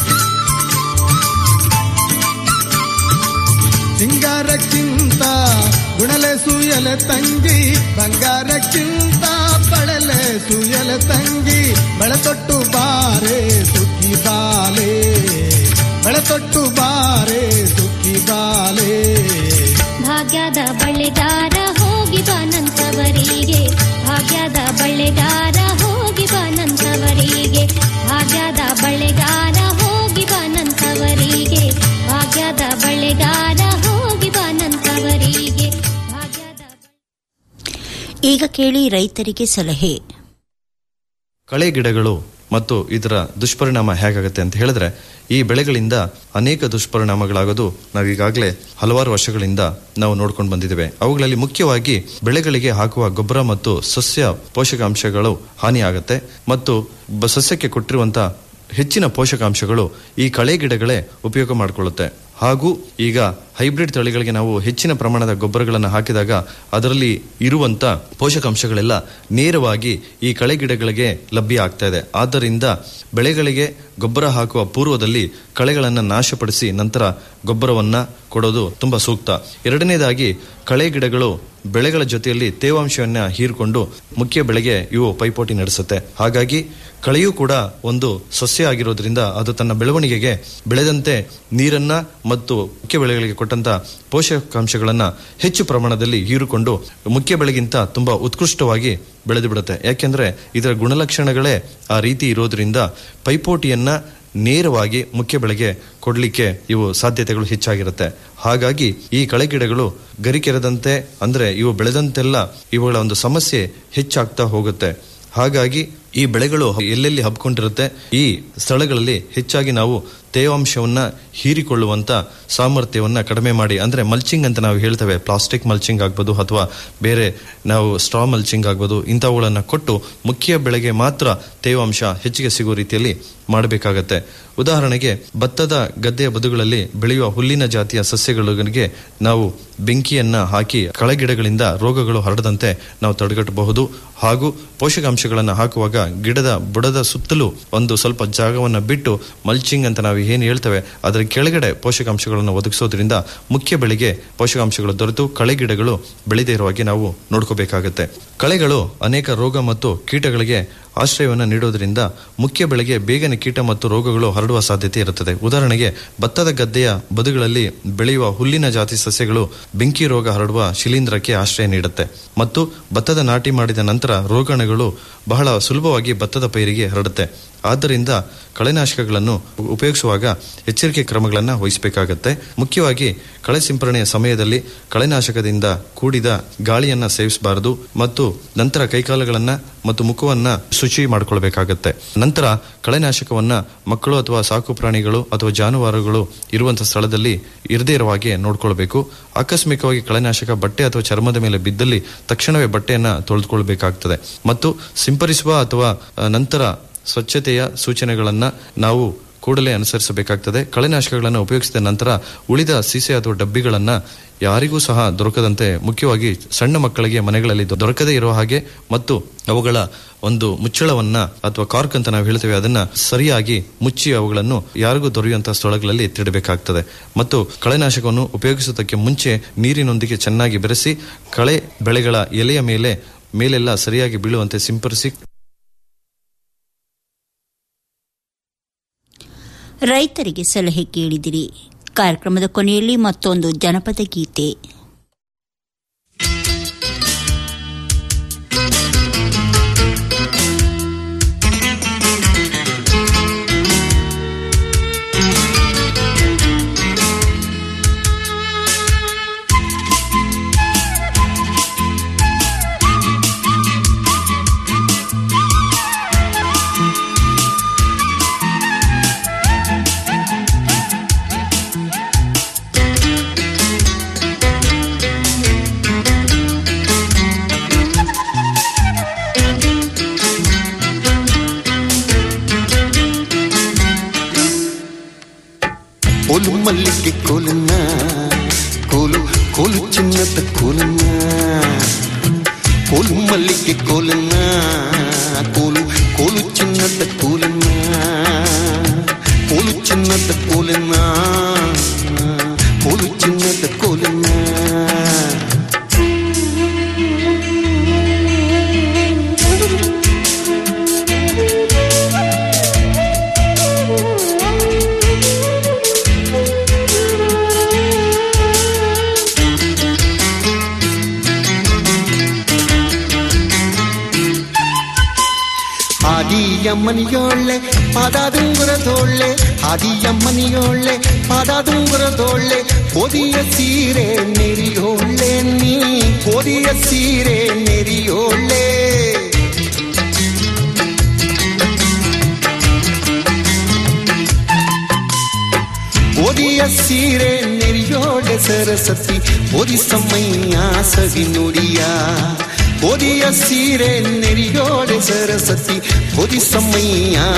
ಸಿಂಗಾರಕ್ಕಿಂತ ಗುಣಲೆ ಸುಯಲೆ ತಂಗಿ ಬಂಗಾರಕ್ಕಿಂತ ಬಳಲೆ ಸುಯಲೆ ತಂಗಿ ಬೆಳತೊಟ್ಟು ಬಾರೆ ಸುಖಿ ಬಾಲೆ ಬೆಳತೊಟ್ಟು ಬಾರೆ ಸುಖಿ ಬಾಲೆ ಭಾಗ್ಯದ ಬಳ್ಳೆಗಾರ ಹೋಗಿ ಬಾನಂತವರಿಗೆ ಭಾಗ್ಯದ ಬಳ್ಳೆಗಾರ ಹೋಗಿ ಬಾನಂತವರಿಗೆ ಭಾಗ್ಯದ ಬಳ್ಳೆಗಾರ ಹೋಗಿ ಬಾನಂತವರಿಗೆ ಭಾಗ್ಯದ ಬಳ್ಳೆಗಾರ ಹೋಗಿ ಬಾನಂತವರಿಗೆ ಭಾಗ್ಯದ ಈಗ ಕೇಳಿ ರೈತರಿಗೆ ಸಲಹೆ ಕಳೆ ಗಿಡಗಳು ಮತ್ತು ಇದರ ದುಷ್ಪರಿಣಾಮ ಹೇಗಾಗುತ್ತೆ ಅಂತ ಹೇಳಿದ್ರೆ ಈ ಬೆಳೆಗಳಿಂದ ಅನೇಕ ದುಷ್ಪರಿಣಾಮಗಳಾಗೋದು ನಾವೀಗಾಗಲೇ ಹಲವಾರು ವರ್ಷಗಳಿಂದ ನಾವು ನೋಡ್ಕೊಂಡು ಬಂದಿದ್ದೇವೆ ಅವುಗಳಲ್ಲಿ ಮುಖ್ಯವಾಗಿ ಬೆಳೆಗಳಿಗೆ ಹಾಕುವ ಗೊಬ್ಬರ ಮತ್ತು ಸಸ್ಯ ಪೋಷಕಾಂಶಗಳು ಹಾನಿಯಾಗುತ್ತೆ ಮತ್ತು ಬ- ಸಸ್ಯಕ್ಕೆ ಕೊಟ್ಟಿರುವಂತ ಹೆಚ್ಚಿನ ಪೋಷಕಾಂಶಗಳು ಈ ಕಳೆ ಗಿಡಗಳೇ ಉಪಯೋಗ ಮಾಡಿಕೊಳ್ಳುತ್ತೆ ಹಾಗೂ ಈಗ ಹೈಬ್ರಿಡ್ ತಳಿಗಳಿಗೆ ನಾವು ಹೆಚ್ಚಿನ ಪ್ರಮಾಣದ ಗೊಬ್ಬರಗಳನ್ನು ಹಾಕಿದಾಗ ಅದರಲ್ಲಿ ಇರುವಂತ ಪೋಷಕಾಂಶಗಳೆಲ್ಲ ನೇರವಾಗಿ ಈ ಕಳೆ ಗಿಡಗಳಿಗೆ ಲಭ್ಯ ಆಗ್ತಾ ಇದೆ ಆದ್ದರಿಂದ ಬೆಳೆಗಳಿಗೆ ಗೊಬ್ಬರ ಹಾಕುವ ಪೂರ್ವದಲ್ಲಿ ಕಳೆಗಳನ್ನು ನಾಶಪಡಿಸಿ ನಂತರ ಗೊಬ್ಬರವನ್ನ ಕೊಡೋದು ತುಂಬಾ ಸೂಕ್ತ ಎರಡನೇದಾಗಿ ಕಳೆ ಗಿಡಗಳು ಬೆಳೆಗಳ ಜೊತೆಯಲ್ಲಿ ತೇವಾಂಶವನ್ನ ಹೀರಿಕೊಂಡು ಮುಖ್ಯ ಬೆಳೆಗೆ ಇವು ಪೈಪೋಟಿ ನಡೆಸುತ್ತೆ ಹಾಗಾಗಿ ಕಳೆಯೂ ಕೂಡ ಒಂದು ಸಸ್ಯ ಆಗಿರೋದ್ರಿಂದ ಅದು ತನ್ನ ಬೆಳವಣಿಗೆಗೆ ಬೆಳೆದಂತೆ ನೀರನ್ನ ಮತ್ತು ಮುಖ್ಯ ಬೆಳೆಗಳಿಗೆ ಕೊಟ್ಟಂತ ಪೋಷಕಾಂಶಗಳನ್ನ ಹೆಚ್ಚು ಪ್ರಮಾಣದಲ್ಲಿ ಹೀರಿಕೊಂಡು ಮುಖ್ಯ ಬೆಳೆಗಿಂತ ತುಂಬಾ ಉತ್ಕೃಷ್ಟವಾಗಿ ಬೆಳೆದು ಬಿಡುತ್ತೆ ಯಾಕೆಂದ್ರೆ ಇದರ ಗುಣಲಕ್ಷಣಗಳೇ ಆ ರೀತಿ ಇರೋದ್ರಿಂದ ಪೈಪೋಟಿಯನ್ನ ನೇರವಾಗಿ ಮುಖ್ಯ ಬೆಳೆಗೆ ಕೊಡ್ಲಿಕ್ಕೆ ಇವು ಸಾಧ್ಯತೆಗಳು ಹೆಚ್ಚಾಗಿರುತ್ತೆ ಹಾಗಾಗಿ ಈ ಕಳೆಗಿಡಗಳು ಗರಿಕೆರೆದಂತೆ ಅಂದ್ರೆ ಇವು ಬೆಳೆದಂತೆಲ್ಲ ಇವುಗಳ ಒಂದು ಸಮಸ್ಯೆ ಹೆಚ್ಚಾಗ್ತಾ ಹೋಗುತ್ತೆ ಹಾಗಾಗಿ ಈ ಬೆಳೆಗಳು ಎಲ್ಲೆಲ್ಲಿ ಹಬ್ಕೊಂಡಿರುತ್ತೆ ಈ ಸ್ಥಳಗಳಲ್ಲಿ ಹೆಚ್ಚಾಗಿ ನಾವು ತೇವಾಂಶವನ್ನ ಹೀರಿಕೊಳ್ಳುವಂತ ಸಾಮರ್ಥ್ಯವನ್ನ ಕಡಿಮೆ ಮಾಡಿ ಅಂದ್ರೆ ಮಲ್ಚಿಂಗ್ ಅಂತ ನಾವು ಹೇಳ್ತೇವೆ ಪ್ಲಾಸ್ಟಿಕ್ ಮಲ್ಚಿಂಗ್ ಆಗ್ಬೋದು ಅಥವಾ ಬೇರೆ ನಾವು ಸ್ಟ್ರಾ ಮಲ್ಚಿಂಗ್ ಆಗ್ಬೋದು ಇಂಥವುಗಳನ್ನ ಕೊಟ್ಟು ಮುಖ್ಯ ಬೆಳೆಗೆ ಮಾತ್ರ ತೇವಾಂಶ ಹೆಚ್ಚಿಗೆ ಸಿಗುವ ರೀತಿಯಲ್ಲಿ ಮಾಡಬೇಕಾಗತ್ತೆ ಉದಾಹರಣೆಗೆ ಭತ್ತದ ಗದ್ದೆಯ ಬದುಗಳಲ್ಲಿ ಬೆಳೆಯುವ ಹುಲ್ಲಿನ ಜಾತಿಯ ಸಸ್ಯಗಳಿಗೆ ನಾವು ಬೆಂಕಿಯನ್ನ ಹಾಕಿ ಕಳೆಗಿಡಗಳಿಂದ ರೋಗಗಳು ಹರಡದಂತೆ ನಾವು ತಡೆಗಟ್ಟಬಹುದು ಹಾಗೂ ಪೋಷಕಾಂಶಗಳನ್ನು ಹಾಕುವಾಗ ಗಿಡದ ಬುಡದ ಸುತ್ತಲೂ ಒಂದು ಸ್ವಲ್ಪ ಜಾಗವನ್ನು ಬಿಟ್ಟು ಮಲ್ಚಿಂಗ್ ಅಂತ ನಾವು ಏನು ಹೇಳ್ತೇವೆ ಅದರ ಕೆಳಗಡೆ ಪೋಷಕಾಂಶಗಳನ್ನು ಒದಗಿಸೋದ್ರಿಂದ ಮುಖ್ಯ ಬೆಳೆಗೆ ಪೋಷಕಾಂಶಗಳು ದೊರೆತು ಕಳೆ ಗಿಡಗಳು ಬೆಳೆದೇ ಇರುವ ಹಾಗೆ ನಾವು ನೋಡ್ಕೋಬೇಕಾಗತ್ತೆ ಕಳೆಗಳು ಅನೇಕ ರೋಗ ಮತ್ತು ಕೀಟಗಳಿಗೆ ಆಶ್ರಯವನ್ನು ನೀಡೋದ್ರಿಂದ ಮುಖ್ಯ ಬೆಳೆಗೆ ಬೇಗನೆ ಕೀಟ ಮತ್ತು ರೋಗಗಳು ಹರಡುವ ಸಾಧ್ಯತೆ ಇರುತ್ತದೆ ಉದಾಹರಣೆಗೆ ಭತ್ತದ ಗದ್ದೆಯ ಬದುಗಳಲ್ಲಿ ಬೆಳೆಯುವ ಹುಲ್ಲಿನ ಜಾತಿ ಸಸ್ಯಗಳು ಬೆಂಕಿ ರೋಗ ಹರಡುವ ಶಿಲೀಂಧ್ರಕ್ಕೆ ಆಶ್ರಯ ನೀಡುತ್ತೆ ಮತ್ತು ಭತ್ತದ ನಾಟಿ ಮಾಡಿದ ನಂತರ ರೋಗಾಣುಗಳು ಬಹಳ ಸುಲಭವಾಗಿ ಭತ್ತದ ಪೈರಿಗೆ ಹರಡುತ್ತೆ ಆದ್ದರಿಂದ ಕಳೆನಾಶಕಗಳನ್ನು ಉಪಯೋಗಿಸುವಾಗ ಎಚ್ಚರಿಕೆ ಕ್ರಮಗಳನ್ನು ವಹಿಸಬೇಕಾಗತ್ತೆ ಮುಖ್ಯವಾಗಿ ಕಳೆ ಸಿಂಪರಣೆಯ ಸಮಯದಲ್ಲಿ ಕಳೆನಾಶಕದಿಂದ ಕೂಡಿದ ಗಾಳಿಯನ್ನ ಸೇವಿಸಬಾರದು ಮತ್ತು ನಂತರ ಕೈಕಾಲುಗಳನ್ನ ಮತ್ತು ಮುಖವನ್ನ ಶುಚಿ ಮಾಡಿಕೊಳ್ಬೇಕಾಗತ್ತೆ ನಂತರ ಕಳೆನಾಶಕವನ್ನ ಮಕ್ಕಳು ಅಥವಾ ಸಾಕು ಪ್ರಾಣಿಗಳು ಅಥವಾ ಜಾನುವಾರುಗಳು ಇರುವಂತಹ ಸ್ಥಳದಲ್ಲಿ ಇರದೇ ಇರುವ ಹಾಗೆ ನೋಡ್ಕೊಳ್ಬೇಕು ಆಕಸ್ಮಿಕವಾಗಿ ಕಳೆನಾಶಕ ಬಟ್ಟೆ ಅಥವಾ ಚರ್ಮದ ಮೇಲೆ ಬಿದ್ದಲ್ಲಿ ತಕ್ಷಣವೇ ಬಟ್ಟೆಯನ್ನ ತೊಳೆದುಕೊಳ್ಬೇಕಾಗ್ತದೆ ಮತ್ತು ಸಿಂಪರಿಸುವ ಅಥವಾ ಆ, ನಂತರ ಸ್ವಚ್ಛತೆಯ ಸೂಚನೆಗಳನ್ನ ನಾವು ಕೂಡಲೇ ಅನುಸರಿಸಬೇಕಾಗ್ತದೆ ಕಳೆನಾಶಕಗಳನ್ನು ಉಪಯೋಗಿಸಿದ ನಂತರ ಉಳಿದ ಸೀಸೆ ಅಥವಾ ಡಬ್ಬಿಗಳನ್ನ ಯಾರಿಗೂ ಸಹ ದೊರಕದಂತೆ ಮುಖ್ಯವಾಗಿ ಸಣ್ಣ ಮಕ್ಕಳಿಗೆ ಮನೆಗಳಲ್ಲಿ ದೊರಕದೇ ಇರುವ ಹಾಗೆ ಮತ್ತು ಅವುಗಳ ಒಂದು ಮುಚ್ಚಳವನ್ನ ಅಥವಾ ಕಾರ್ಕ್ ಅಂತ ನಾವು ಹೇಳ್ತೇವೆ ಅದನ್ನ ಸರಿಯಾಗಿ ಮುಚ್ಚಿ ಅವುಗಳನ್ನು ಯಾರಿಗೂ ದೊರೆಯುವಂತಹ ಸ್ಥಳಗಳಲ್ಲಿ ಎತ್ತಿಡಬೇಕಾಗ್ತದೆ ಮತ್ತು ಕಳೆನಾಶಕವನ್ನು ಉಪಯೋಗಿಸುವುದಕ್ಕೆ ಮುಂಚೆ ನೀರಿನೊಂದಿಗೆ ಚೆನ್ನಾಗಿ ಬೆರೆಸಿ ಕಳೆ ಬೆಳೆಗಳ ಎಲೆಯ ಮೇಲೆ ಮೇಲೆಲ್ಲ ಸರಿಯಾಗಿ ಬೀಳುವಂತೆ ಸಿಂಪರಿಸಿ ರೈತರಿಗೆ ಸಲಹೆ ಕೇಳಿದಿರಿ ಕಾರ್ಯಕ್ರಮದ ಕೊನೆಯಲ್ಲಿ ಮತ್ತೊಂದು ಜನಪದ ಗೀತೆ ಕೋಲು ಮಲ್ಲಿಗೆ ಕೋಲನ್ನ ಕೋಲು ಕೋಲು ಚಿನ್ನದ ಕೋಲನ್ನ ಕೋಲು ಮಲ್ಲಿಗೆ ಕೋಲನ್ನ ಕೋಲು ಕೋಲು ಚಿನ್ನದ ಕೋಲನ್ನ ಕೋಲು ಚಿನ್ನದ ಕೋಲನ್ನ ಕೋಲು ಚಿನ್ನದ ಕೋಲನ್ನ ಆದಿಯಮ್ಮನಿಯೋಳ್ಳೆ ಪಾದಾದುಂಗುರದೋಳ್ಳೆ ಆದಿಯಮ್ಮನಿಯೋಳ್ಳೆ ಪಾದಾದುಂಗುರದೋಳ್ಳೆ ಓದಿಯ ಸೀರೆ ನೆರಿಯೋಳ್ಳೆ ನೀ ಓದಿಯ ಸೀರೆ ನೆರಿಯೋಳ್ಳೆ ಓದಿಯ ಸೀರೆ ನೆರಿಯೋಳೆ ಸರಸ್ವತಿ ಓದಿ ಸಮ್ಮಯ್ಯ ಸವಿ ನುಡಿಯ ಓದಿಯ ಸೀರೆ ನೆರಿಯೋಳೆ ಸರಸ್ವತಿ ಓದಿ ಸಮ್ಮಯ್ಯ